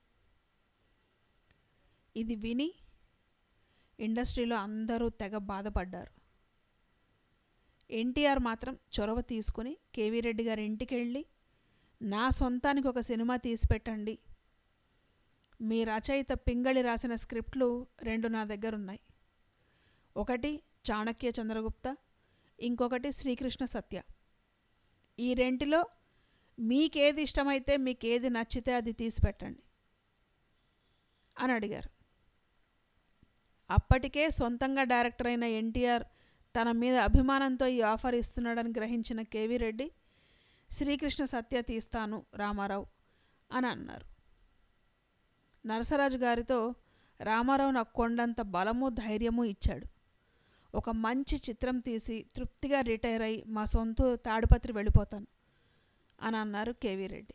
[SPEAKER 4] ఇది విని ఇండస్ట్రీలో అందరూ తెగ బాధపడ్డారు ఎన్టీఆర్ మాత్రం చొరవ తీసుకుని కేవీ రెడ్డి గారి ఇంటికి వెళ్ళి నా సొంతానికి ఒక సినిమా తీసి పెట్టండి మీ రచయిత పింగళి రాసిన స్క్రిప్ట్లు రెండు నా దగ్గర ఉన్నాయి ఒకటి చాణక్య చంద్రగుప్త ఇంకొకటి శ్రీకృష్ణ సత్య ఈ రెంటిలో మీకేది ఇష్టమైతే మీకేది నచ్చితే అది తీసి పెట్టండి అని అడిగారు అప్పటికే సొంతంగా డైరెక్టర్ అయిన ఎన్టీఆర్ తన మీద అభిమానంతో ఈ ఆఫర్ ఇస్తున్నాడని గ్రహించిన కేవీ రెడ్డి శ్రీకృష్ణ సత్య తీస్తాను రామారావు అని అన్నారు నరసరాజు గారితో రామారావు నాకు కొండంత బలము ధైర్యము ఇచ్చాడు ఒక మంచి చిత్రం తీసి తృప్తిగా రిటైర్ అయి మా సొంత తాడిపత్రి వెళ్ళిపోతాను అని అన్నారు K V Reddy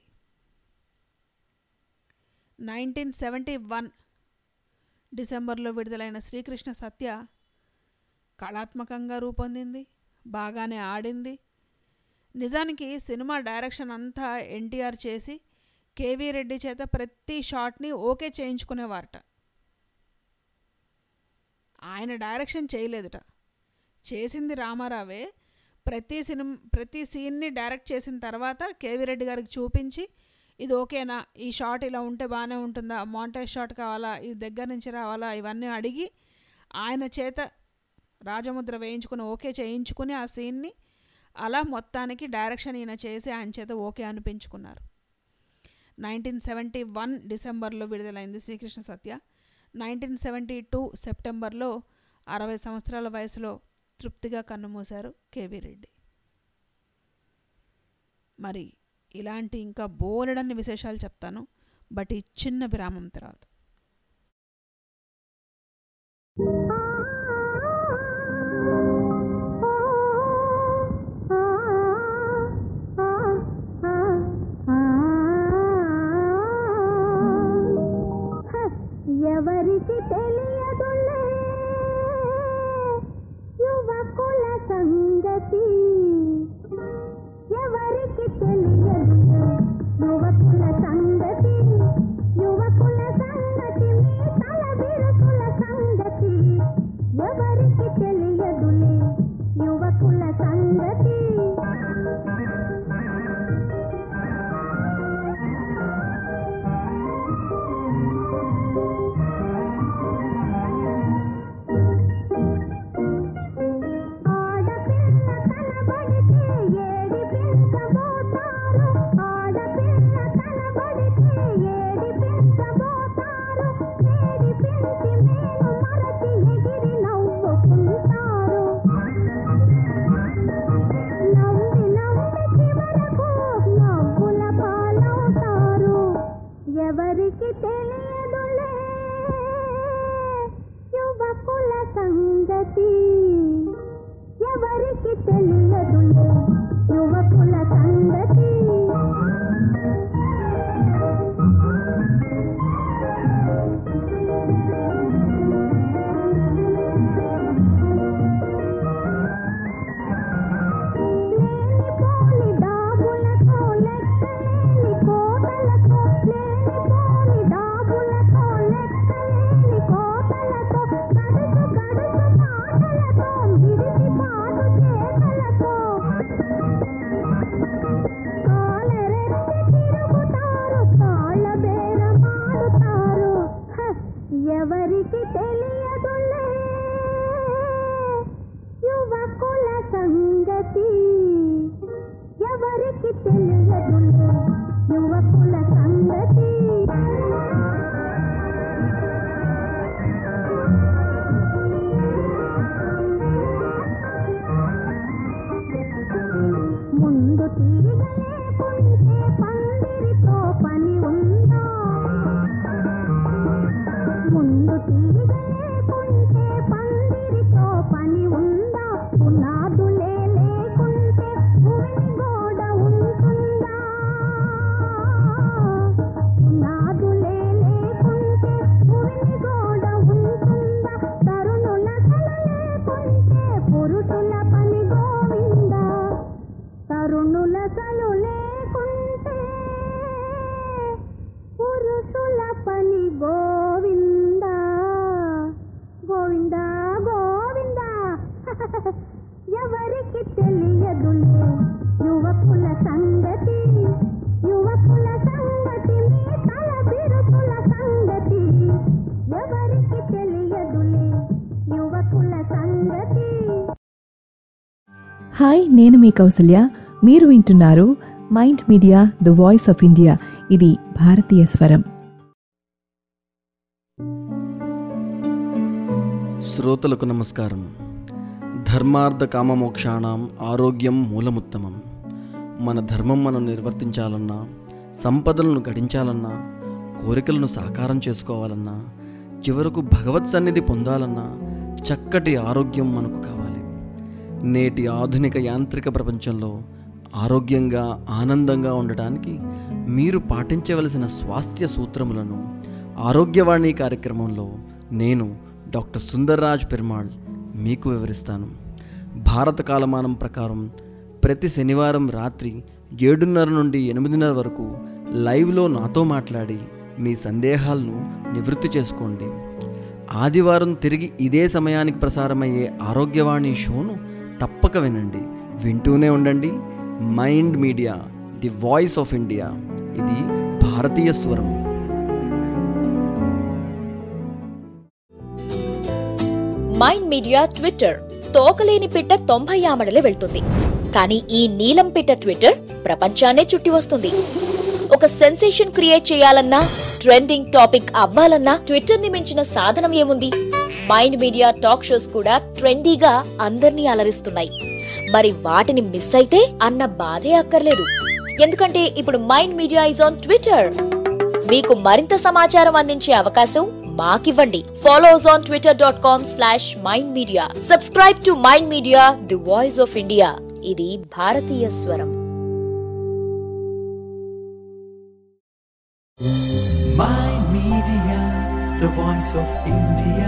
[SPEAKER 4] nineteen seventy one డిసెంబర్లో విడుదలైన శ్రీకృష్ణ సత్య కళాత్మకంగా రూపొందింది బాగానే ఆడింది నిజానికి సినిమా డైరెక్షన్ అంతా ఎన్టీఆర్ చేసి కేవీ రెడ్డి చేత ప్రతి షాట్ని ఓకే చేయించుకునేవారట ఆయన డైరెక్షన్ చేయలేదుట చేసింది రామారావే ప్రతి సినిమా ప్రతి సీన్ని డైరెక్ట్ చేసిన తర్వాత కేవీ రెడ్డి గారికి చూపించి ఇది ఓకేనా ఈ షాట్ ఇలా ఉంటే బాగానే ఉంటుందా మాంటేజ్ షాట్ కావాలా ఇది దగ్గర నుంచి రావాలా ఇవన్నీ అడిగి ఆయన చేత రాజముద్ర వేయించుకుని ఓకే చేయించుకుని ఆ సీన్ని అలా మొత్తానికి డైరెక్షన్ ఈయన చేసి ఆయన చేత ఓకే అనిపించుకున్నారు నైన్టీన్ సెవెంటీ వన్ డిసెంబర్లో విడుదలైంది Srikrishna Satya nineteen seventy two సెప్టెంబర్లో అరవై సంవత్సరాల వయసులో తృప్తిగా కన్నుమూశారు కేవీ రెడ్డి మరి ఇలాంటి ఇంకా బోలెడన్ని విశేషాలు చెప్తాను బట్ ఈ చిన్న విరామం తర్వాత
[SPEAKER 5] ఎవరికి తెలియదులే యువకుల సంగతి ఎవరికి తెలియదు యువకుల సంగతి యువకుల సంగతి తీగలేకుంటే పందిరితో పని ఉందా ముందు తీగలేకుంటే పందిరితో పని ఉందా పునాదులే లేకుంటే భూమి గోడ ఉంటుందా పునాదులే లేకుంటే భూమి గోడ ఉంటుందా తరుణుల కల లేకుంటే పురుషుల పని గోవిందా తరుణుల సలు లేకుంటే పురుషుల పని గోవిందా గోవిందా గోవిందా ఎవరికి తెలియదులే యువకుల సంగతి యువకుల సంగతి మీ తల బిరుకుల సంగతి ఎవరికి తెలియదులే యువకుల సంగతి
[SPEAKER 13] హాయ్ నేను మీ కౌసల్య మీరు వింటున్నారు Mind Media the voice of India ఇది భారతీయ స్వరం
[SPEAKER 14] శ్రోతలకు నమస్కారం ధర్మార్థ కామమోక్షాణం ఆరోగ్యం మూలముత్తమం మన ధర్మం మనం నిర్వర్తించాలన్నా సంపదలను గడించాలన్నా కోరికలను సాకారం చేసుకోవాలన్నా చివరకు భగవత్ సన్నిధి పొందాలన్నా చక్కటి ఆరోగ్యం మనకు కావాలి నేటి ఆధునిక యాంత్రిక ప్రపంచంలో ఆరోగ్యంగా ఆనందంగా ఉండటానికి మీరు పాటించవలసిన స్వాస్థ్య సూత్రములను ఆరోగ్యవాణి కార్యక్రమంలో నేను డాక్టర్ సుందర్రాజ్ పెరుమాళ్ మీకు వివరిస్తాను భారత కాలమానం ప్రకారం ప్రతి శనివారం రాత్రి ఏడున్నర నుండి ఎనిమిదిన్నర వరకు లైవ్లో నాతో మాట్లాడి మీ సందేహాలను నివృత్తి చేసుకోండి ఆదివారం తిరిగి ఇదే సమయానికి ప్రసారమయ్యే ఆరోగ్యవాణి షోను తప్పక వినండి వింటూనే ఉండండి Mind Media the voice of India ఇది భారతీయ స్వరం
[SPEAKER 9] మైండ్ మీడియా ట్విట్టర్ తోకలేని పిట్ట తొంభై ఆమడలే వెళ్తుంది కానీ ఈ నీలం పిట్ట ట్విట్టర్ ప్రపంచాన్నే చుట్టి వస్తుంది ఒక సెన్సేషన్ క్రియేట్ చేయాలన్నా ట్రెండింగ్ టాపిక్ అవ్వాలన్నా ట్విట్టర్ ని మించిన సాధనం ఏముంది మైండ్ మీడియా టాక్ షోస్ కూడా ట్రెండీగా అందర్నీ అలరిస్తున్నాయి మరి వాటిని మిస్ అయితే అన్న బాధే అక్కర్లేదు ఎందుకంటే ఇప్పుడు Mind Media is on Twitter మీకు మరింత సమాచారం అందించే అవకాశం మాకివ్వండి follow us on Twitter dot com slash Mind Media subscribe to Mind Media the voice of India ఇది భారతీయ స్వరం
[SPEAKER 1] Mind Media, the voice of India.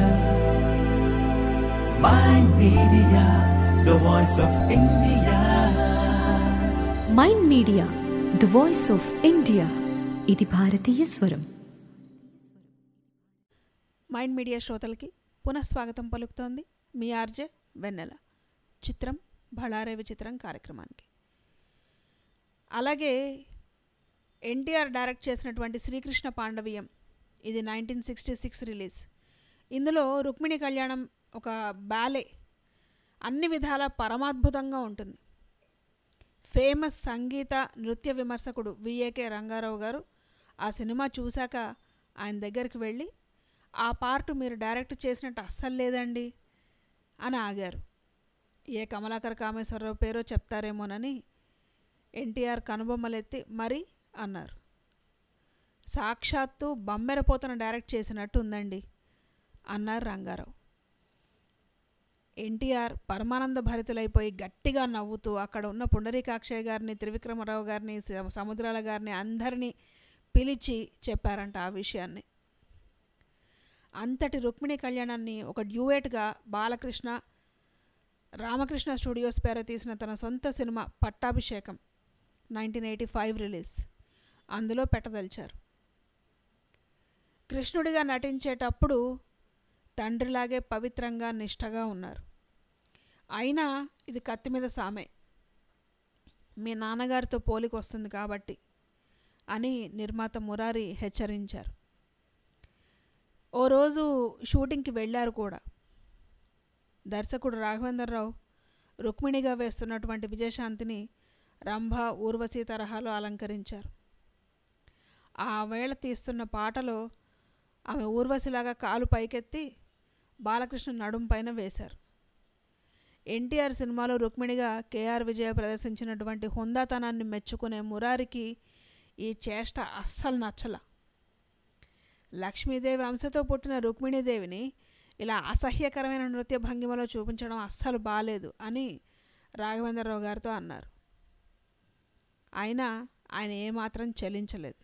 [SPEAKER 1] Mind Media, the voice of India.
[SPEAKER 2] Mind Media the voice of India ఇది భారతీయ స్వరం
[SPEAKER 4] Mind media శ్రోతలకి పునఃస్వాగతం పలుకుతోంది మీ RJ వెన్నెల చిత్రం బళారే విచిత్రం కార్యక్రమానికి అలాగే ఎన్టీఆర్ డైరెక్ట్ చేసినటువంటి శ్రీకృష్ణ పాండవీయం ఇది నైన్టీన్ సిక్స్టీ సిక్స్ రిలీజ్ ఇందులో రుక్మిణి కళ్యాణం ఒక బ్యాలే అన్ని విధాల పరమాద్భుతంగా ఉంటుంది ఫేమస్ సంగీత నృత్య విమర్శకుడు విఏకే రంగారావు గారు ఆ సినిమా చూశాక ఆయన దగ్గరికి వెళ్ళి ఆ పార్ట్ మీరు డైరెక్ట్ చేసినట్టు అస్సలు లేదండి అని ఆగారు ఏ కమలాకర్ కామేశ్వరరావు పేరో చెప్తారేమోనని ఎన్టీఆర్ కనుబొమ్మలెత్తి మరి అన్నారు సాక్షాత్తు బమ్మెరపోతను డైరెక్ట్ చేసినట్టు ఉందండి అన్నారు రంగారావు ఎన్టీఆర్ పరమానంద భరితులైపోయి గట్టిగా నవ్వుతూ అక్కడ ఉన్న పుండరీకాక్షయ్య గారిని త్రివిక్రమరావు గారిని స- సముద్రాల గారిని అందరినీ పిలిచి చెప్పారంట ఆ విషయాన్ని అంతటి రుక్మిణి కళ్యాణాన్ని ఒక డ్యూయేట్గా బాలకృష్ణ రామకృష్ణ స్టూడియోస్ పేర తీసిన తన సొంత సినిమా పట్టాభిషేకం నైన్టీన్ ఎయిటీ ఫైవ్ రిలీజ్ అందులో పెట్టదలిచారు కృష్ణుడిగా నటించేటప్పుడు తండ్రిలాగే పవిత్రంగా నిష్టగా ఉన్నారు అయినా ఇది కత్తి మీద సామే మీ నాన్నగారితో పోలిక వస్తుంది కాబట్టి అని నిర్మాత మురారి హెచ్చరించారు ఓ రోజు షూటింగ్కి వెళ్ళారు కూడా దర్శకుడు రాఘవేంద్రరావు రుక్మిణిగా వేస్తున్నటువంటి విజయశాంతిని రంభ ఊర్వశి తరహాలో అలంకరించారు ఆ వేళ తీస్తున్న పాటలో ఆమె ఊర్వశిలాగా కాలు పైకెత్తి బాలకృష్ణ నడుం పైన వేశారు ఎన్టీఆర్ సినిమాలో రుక్మిణిగా కేఆర్ విజయ ప్రదర్శించినటువంటి హుందాతనాన్ని మెచ్చుకునే మురారికి ఈ చేష్ట అస్సలు నచ్చల లక్ష్మీదేవి అంశతో పుట్టిన రుక్మిణీదేవిని ఇలా అసహ్యకరమైన నృత్య భంగిమలో చూపించడం అస్సలు బాలేదు అని రాఘవేంద్రరావు గారితో అన్నారు అయినా ఆయన ఏమాత్రం చెలించలేదు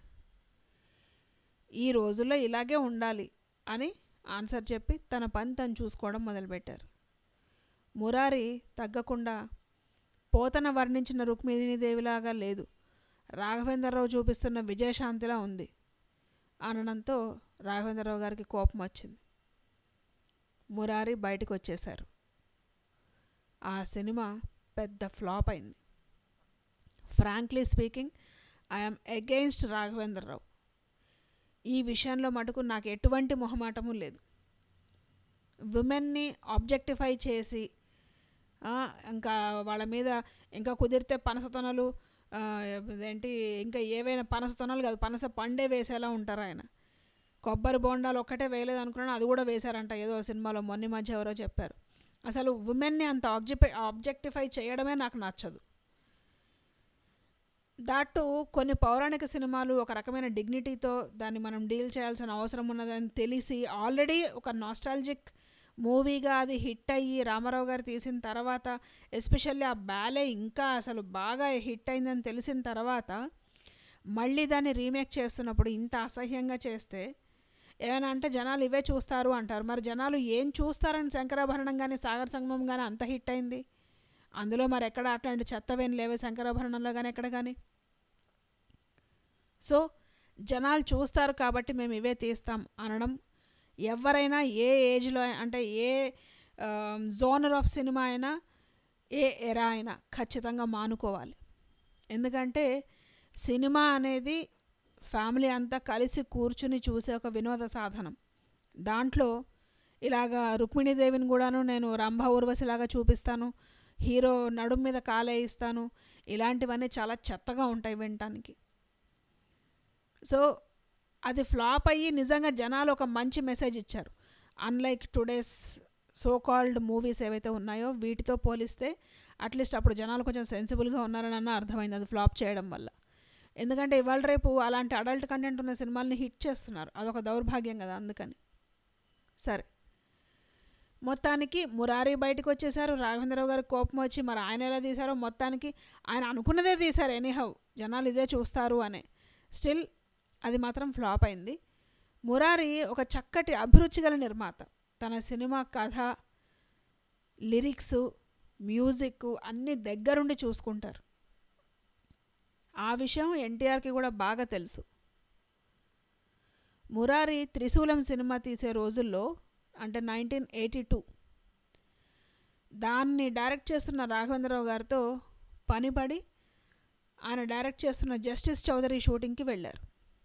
[SPEAKER 4] ఈ రోజుల్లో ఇలాగే ఉండాలి అని ఆన్సర్ చెప్పి తన పని తను చూసుకోవడం మొదలుపెట్టారు మురారి తగ్గకుండా పోతన వర్ణించిన రుక్మిణీదేవిలాగా లేదు రాఘవేంద్రరావు చూపిస్తున్న విజయశాంతిలా ఉంది అనడంతో రాఘవేంద్రరావు గారికి కోపం వచ్చింది మురారి బయటకు వచ్చేశారు ఆ సినిమా పెద్ద ఫ్లాప్ అయింది frankly speaking I'm against Raghavendra Rao ఈ విషయంలో మటుకు నాకు ఎటువంటి మొహమాటము లేదు విమెన్ని ఆబ్జెక్టిఫై చేసి ఆ, ఇంకా వాళ్ళ మీద ఇంకా కుదిరితే పనసతొనలు ఆ, ఏంటి ఇంకా ఏవైనా పనసతొనలు కాదు పనస పండే వేసేలా ఉంటారు ఆయన కొబ్బరి బోండాలు ఒక్కటే వేయలేదు అనుకున్నాను అది కూడా వేశారంట ఏదో సినిమాలో మొన్న ఈ మధ్య ఎవరో చెప్పారు అసలు ఉమెన్ని అంత ఆబ్జెక్ట్ ఆబ్జెక్టిఫై చేయడమే నాకు నచ్చదు దాటు కొన్ని పౌరాణిక సినిమాలు ఒక రకమైన డిగ్నిటీతో దాన్ని మనం డీల్ చేయాల్సిన అవసరం ఉన్నదని తెలిసి ఆల్రెడీ ఒక నాస్టాలజిక్ మూవీగా అది హిట్ అయ్యి రామారావు గారు తీసిన తర్వాత ఎస్పెషల్లీ ఆ బ్యాలే ఇంకా అసలు బాగా హిట్ అయిందని తెలిసిన తర్వాత మళ్ళీ దాన్ని రీమేక్ చేస్తున్నప్పుడు ఇంత అసహ్యంగా చేస్తే ఏమైనా అంటే జనాలు ఇవే చూస్తారు అంటారు మరి జనాలు ఏం చూస్తారని శంకరాభరణం కానీ సాగర్ సంగమం కానీ అంత హిట్ అయింది అందులో మరి ఎక్కడ అట్లాంటి చెత్తవేం లేవే శంకరాభరణంలో కానీ ఎక్కడ కానీ సో జనాలు చూస్తారు కాబట్టి మేము ఇవే తీస్తాం అనడం ఎవరైనా ఏ ఏజ్లో అంటే ఏ జోనర్ ఆఫ్ సినిమా అయినా ఏ ఎరా అయినా ఖచ్చితంగా మానుకోవాలి ఎందుకంటే సినిమా అనేది ఫ్యామిలీ అంతా కలిసి కూర్చుని చూసే ఒక వినోద సాధనం దాంట్లో ఇలాగా రుక్మిణీదేవిని కూడాను నేను రంభ ఊర్వశిలాగా చూపిస్తాను హీరో నడుం మీద కాలేయిస్తాను ఇలాంటివన్నీ చాలా చెత్తగా ఉంటాయి వినటానికి సో అది ఫ్లాప్ అయ్యి నిజంగా జనాలు ఒక మంచి మెసేజ్ ఇచ్చారు unlike today's so called movies ఏవైతే ఉన్నాయో వీటితో పోలిస్తే అట్లీస్ట్ అప్పుడు జనాలు కొంచెం సెన్సిబుల్గా ఉన్నారని అన్న అర్థమైంది అది ఫ్లాప్ చేయడం వల్ల ఎందుకంటే ఇవాళ రేపు అలాంటి అడల్ట్ కంటెంట్ ఉన్న సినిమాల్ని హిట్ చేస్తున్నారు అదొక దౌర్భాగ్యం కదా అందుకని సరే మొత్తానికి మురారి బయటకు వచ్చేసారు రాఘవేంద్రరావు గారికి కోపం వచ్చి మరి ఆయన ఎలా తీశారో మొత్తానికి ఆయన అనుకున్నదే తీశారు ఎనీహౌ జనాలు ఇదే చూస్తారు అనే స్టిల్ అది మాత్రం ఫ్లాప్ అయింది మురారి ఒక చక్కటి అభిరుచి గల నిర్మాత తన సినిమా కథ లిరిక్స్ మ్యూజిక్ అన్నీ దగ్గరుండి చూసుకుంటారు ఆ విషయం ఎన్టీఆర్కి కూడా బాగా తెలుసు మురారి త్రిశూలం సినిమా తీసే రోజుల్లో అంటే నైన్టీన్ ఎయిటీ టూ దాన్ని డైరెక్ట్ చేస్తున్న రాఘవేంద్రరావు గారితో పనిపడి ఆయన డైరెక్ట్ చేస్తున్న జస్టిస్ చౌదరి షూటింగ్కి వెళ్ళారు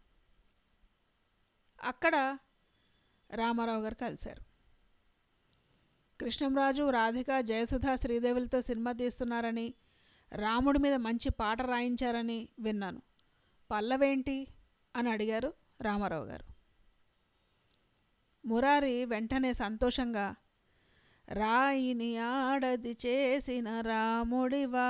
[SPEAKER 4] అక్కడ రామారావు గారు కలిశారు కృష్ణంరాజు రాధిక జయసుధ శ్రీదేవులతో సినిమా తీస్తున్నారని రాముడి మీద మంచి పాట రాయించారని విన్నాను పల్లవేంటి అని అడిగారు రామారావు గారు మురారి వెంటనే సంతోషంగా రాయిని ఆడది చేసిన రాముడివా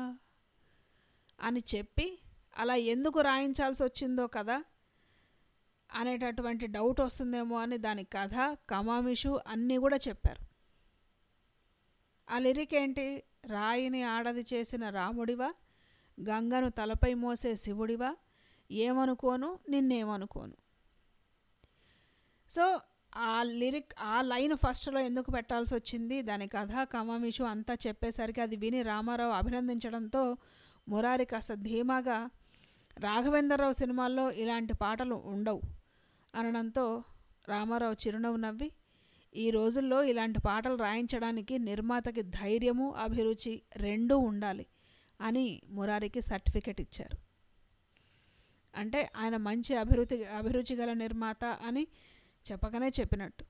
[SPEAKER 4] అని చెప్పి అలా ఎందుకు రాయించాల్సి వచ్చిందో కదా అనేటటువంటి డౌట్ వస్తుందేమో అని దాని కథ కమామిషు అన్నీ కూడా చెప్పారు ఆ లిరిక్ ఏంటి రాయిని ఆడది చేసిన రాముడివా గంగను తలపై మోసే శివుడివా ఏమనుకోను నిన్నేమనుకోను సో ఆ లిరిక్ ఆ లైన్ ఫస్ట్లో ఎందుకు పెట్టాల్సి వచ్చింది దాని కథ కమామిషు అంతా చెప్పేసరికి అది విని రామారావు అభినందించడంతో మురారి కాస్త ధీమాగా రాఘవేంద్రరావు సినిమాల్లో ఇలాంటి పాటలు ఉండవు అనడంతో రామారావు చిరునవ్వు నవ్వి ఈ రోజుల్లో ఇలాంటి పాటలు రాయించడానికి నిర్మాతకి ధైర్యము అభిరుచి రెండూ ఉండాలి అని మురారికి సర్టిఫికెట్ ఇచ్చారు అంటే ఆయన మంచి అభిరుచి అభిరుచి గల నిర్మాత అని చెప్పకనే చెప్పినట్టు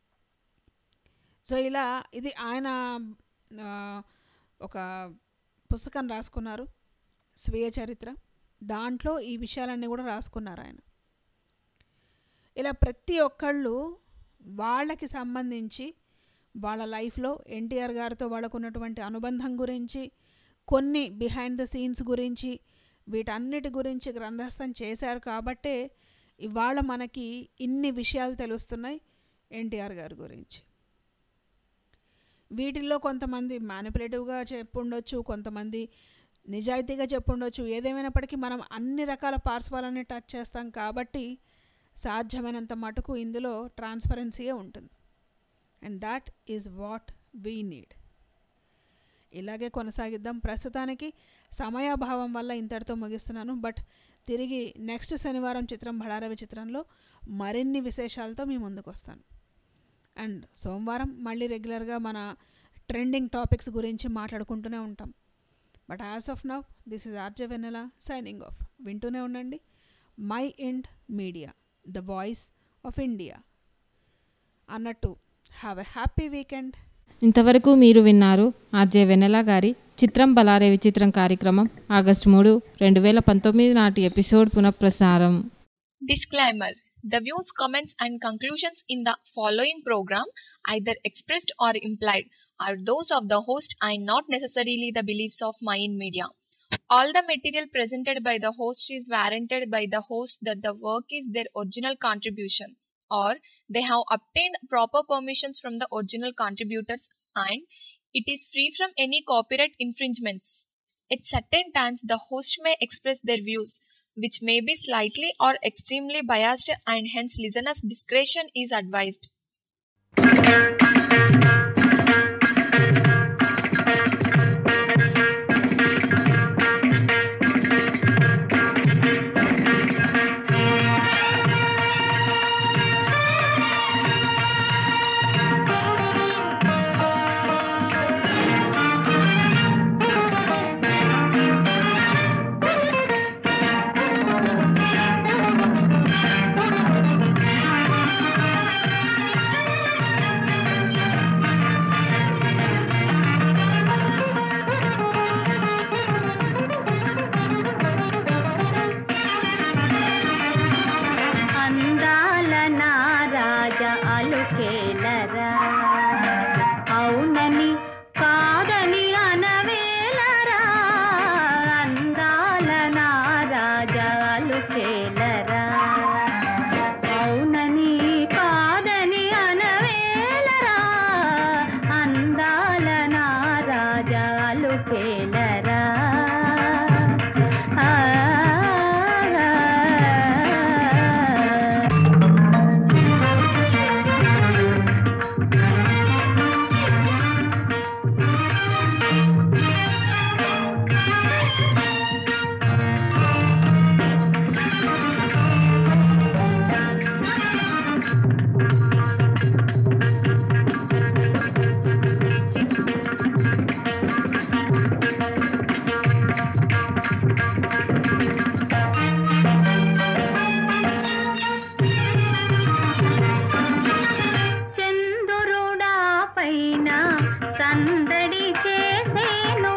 [SPEAKER 4] సో ఇలా ఇది ఆయన ఆ, ఒక పుస్తకం రాసుకున్నారు స్వీయ చరిత్ర దాంట్లో ఈ విషయాలన్నీ కూడా రాసుకున్నారు ఆయన ఇలా ప్రతి ఒక్కళ్ళు వాళ్ళకి సంబంధించి వాళ్ళ లైఫ్లో ఎన్టీఆర్ గారితో వాళ్ళకు ఉన్నటువంటి అనుబంధం గురించి కొన్ని బిహైండ్ ద సీన్స్ గురించి వీటన్నిటి గురించి గ్రంథస్థం చేశారు కాబట్టే ఇవాళ మనకి ఇన్ని విషయాలు తెలుస్తున్నాయి ఎన్టీఆర్ గారి గురించి వీటిల్లో కొంతమంది మ్యానిపులేటివ్గా చెప్పుండొచ్చు కొంతమంది నిజాయితీగా చెప్పుండొచ్చు ఏదేమైనప్పటికీ మనం అన్ని రకాల పార్శ్వాలని టచ్ చేస్తాం కాబట్టి సాధ్యమైనంత మటుకు ఇందులో ట్రాన్స్పరెన్సీయే ఉంటుంది and that is what we need ఇలాగే కొనసాగిద్దాం ప్రస్తుతానికి సమయాభావం వల్ల ఇంతటితో ముగిస్తున్నాను బట్ తిరిగి నెక్స్ట్ శనివారం చిత్రం బడారవి చిత్రంలో మరిన్ని విశేషాలతో మీ ముందుకు వస్తాను అండ్ సోమవారం మళ్ళీ రెగ్యులర్గా మన ట్రెండింగ్ టాపిక్స్ గురించి మాట్లాడుకుంటూనే ఉంటాం but as of now this is RJ Vennela signing off వింటూనే ఉండండి Mind Media the voice of India అన్నట్టు హ్యావ్ ఎ హ్యాపీ వీకెండ్
[SPEAKER 3] ఇంతవరకు మీరు విన్నారు ఆర్జే వెన్నెల గారి చిత్రం బలారే విచిత్రం కార్యక్రమం ఆగస్టు మూడు రెండు వేల పంతొమ్మిది నాటి ఎపిసోడ్ పునఃప్రసారం
[SPEAKER 15] Disclaimer The views, comments, and conclusions in the following program, either expressed or implied, are those of the host and not necessarily the beliefs of Mayan Media. All the material presented by the host is warranted by the host that the work is their original contribution or they have obtained proper permissions from the original contributors and it is free from any copyright infringements. At certain times, the host may express their views, which may be slightly or extremely biased, and hence listeners' discretion is advised.
[SPEAKER 5] అందాల నా రాజ అలుకేలరా అవునని కాదని అనవేలరా అందాల నా రాజ అలుకేలరా అవునని కాదని అనవేలరా అందాల నా రాజ అలుకేలరా ఆ చంద్రుడా పైన సందడి చేసేను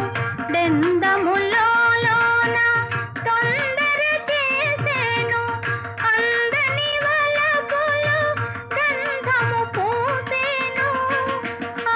[SPEAKER 5] డెందములోన తొందర చేసేను అందని వలపులు గంధము పూసేను ఆ,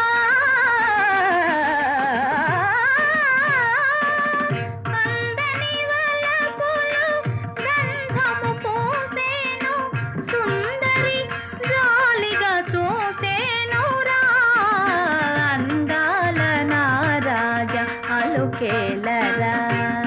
[SPEAKER 5] అందని వలపులు గంధము పూసేను సుందరి జాలిగా చూసేనురా అందాల నా రాజా అలుకేలరా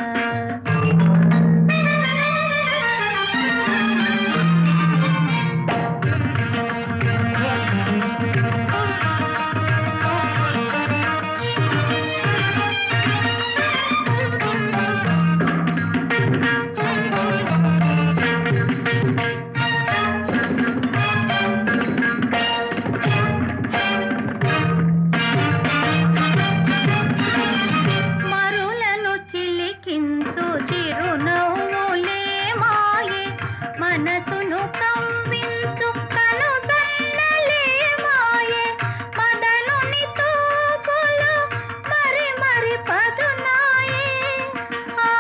[SPEAKER 5] మరులను చిలికించు చిరునవ్వులే మాయే మనసును కవ్వించు కను సన్నలే మాయే మదనుని తోపులు మరి మరి పదునాయే ఆ,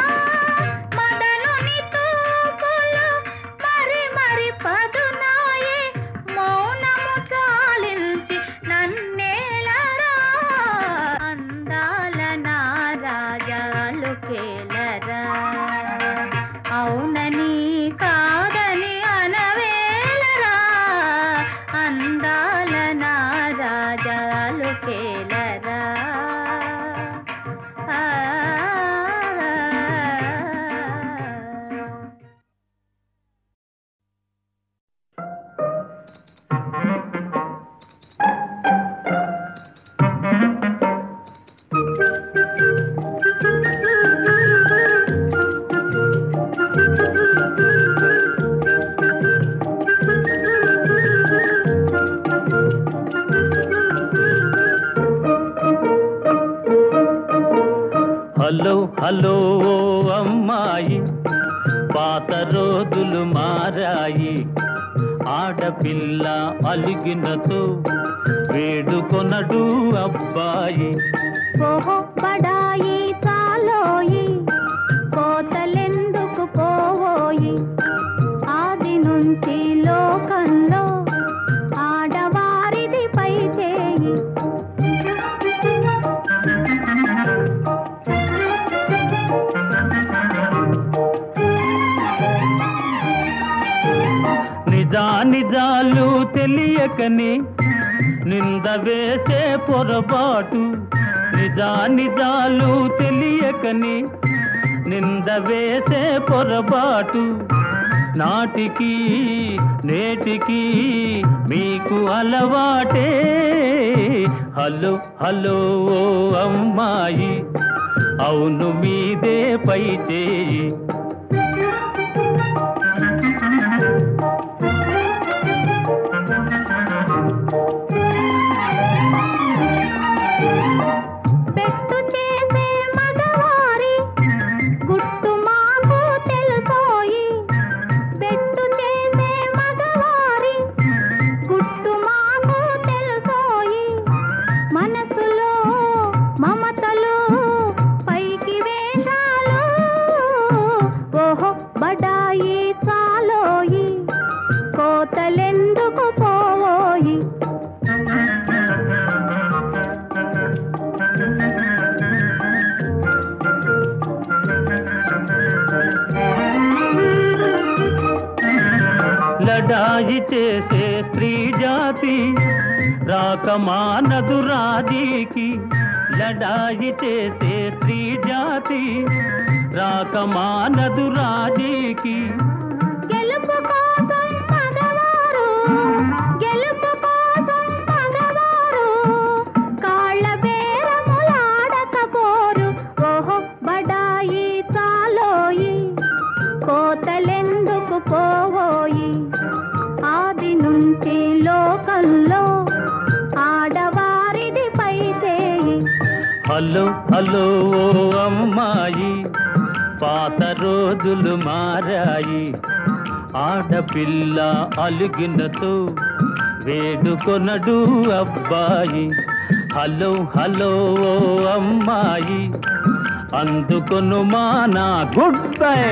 [SPEAKER 5] మదనుని తోపులు మరి మరి పదునాయే
[SPEAKER 6] హలో హలో ఓ అమ్మాయి పాత రోజులు మారాయి ఆడపిల్ల అలిగినతో వేడుకొనడు అబ్బాయి
[SPEAKER 5] ఓహో బడాయి చాలోయి కోతలెందుకు పోవోయి ఆది నుంచి లోకంలో ఆడవారిది పై చేయి
[SPEAKER 6] నిజా నిజాలు తెలియకని నింద వేసే పొరపాటు నిజా నిజాలు తెలియకని నింద వేసే పొరపాటు నాటికి నేటికి మీకు అలవాటే హలో హలో ఓ అమ్మాయి అవును మీదే పై చేయి
[SPEAKER 5] పెట్టు చేసే మగవారి గుట్టు మాకు తెలుసోయి పెట్టు చేసే మగవారి గుట్టు మాకు తెలుసోయి మనసులో మమతలు పైకి వేషాలు ఓహో బడాయి చాలోయి కోతలెందుకు పోవోయి
[SPEAKER 6] లడాయి చేసే స్త్రీ జాతి రాకమానదు రాజీకి లడాయి చేసే స్త్రీ జాతి రాకమానదు రాజీకి
[SPEAKER 5] గెలుపు కోసం మగవారు గెలుపు కోసం మగవారు కాళ్ళ బేరములాడకపోరు ఓహో బడాయి చాలోయి కోతలెందుకు పోవోయి ఆది నుంచి లోకంలో ఆడవారిది పై చేయి
[SPEAKER 6] హలో హలో ఓ అమ్మాయి పాత రోజులు మారాయి ఆడపిల్ల అలిగినతో వేడుకొనడు అబ్బాయి హలో హలో ఓ అమ్మాయి అందుకొను మా నా గుడ్ బై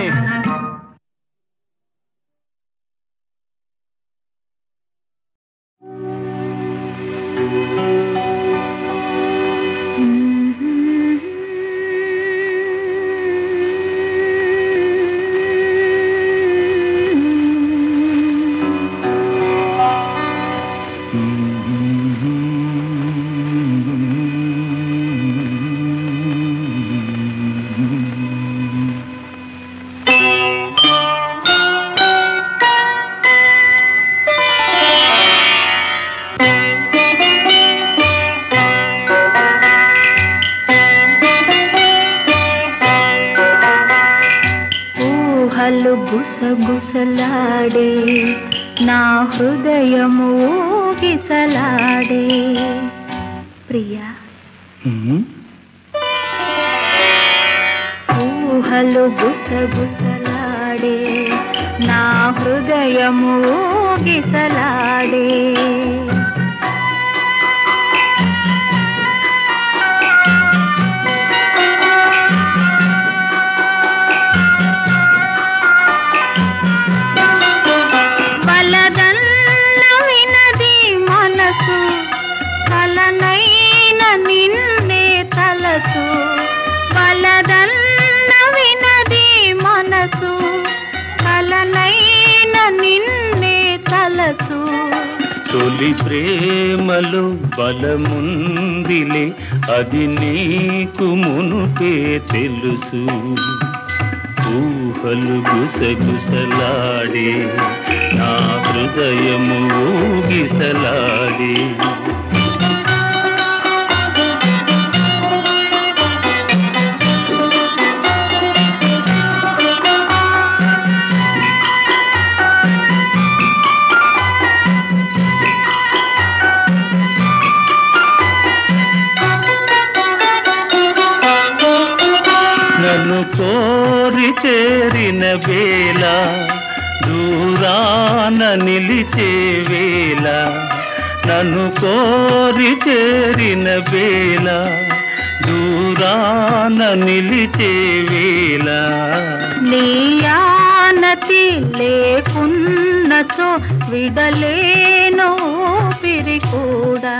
[SPEAKER 5] ఊహలు గుసగుసలాడే నా హృదయము ఊగిసలాడే ప్రియా ఊహలు గుసగుసలాడే నా హృదయము ఊగిసలాడే బలదన్న వినది మనసు కలనైన నిన్నే తలసు బలదన్న వినది మనసు కలనైన నిన్నే తలసు
[SPEAKER 6] తొలి ప్రేమలో బలముందిలే అది నీకు మునుపే తెలుసు ఊహలు గుసగుసలాడే నా హృదయము ఊగిసలాడే కోరి చేరిన వేళ దూరాన నిలిచే వేళ నన్ను కోరి చేరిన వేళ దూరాన నిలిచే వేళ
[SPEAKER 5] నీయానతి లేకున్నచో విడలేను ఊపిరి కూడా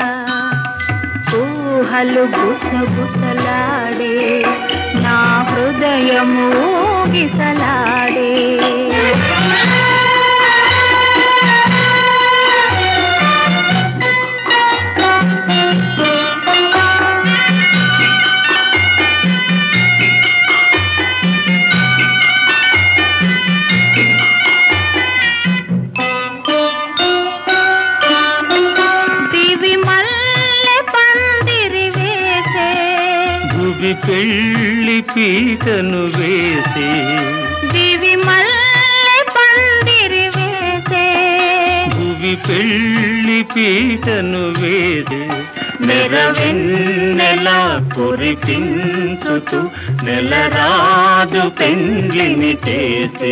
[SPEAKER 5] ఊహలు గుసగుసలాడే నా హృదయము ఊగిసలాడే దివి మల్లె పందిరి వేసే
[SPEAKER 6] భువి పెళ్లి పీటను వేసి
[SPEAKER 5] దివి మల్లె పందిరి వేసే
[SPEAKER 6] భువి పెళ్లి పీటను వేసి నెరవెన్నెల కురిపించుతూ నెలరాజు పెండ్లిని చేసి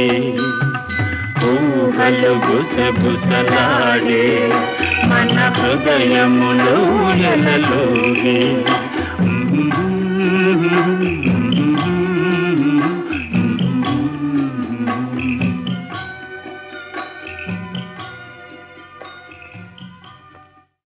[SPEAKER 6] ఊహలు గుసగుసలాడే మన హృదయములో ఎలలోనే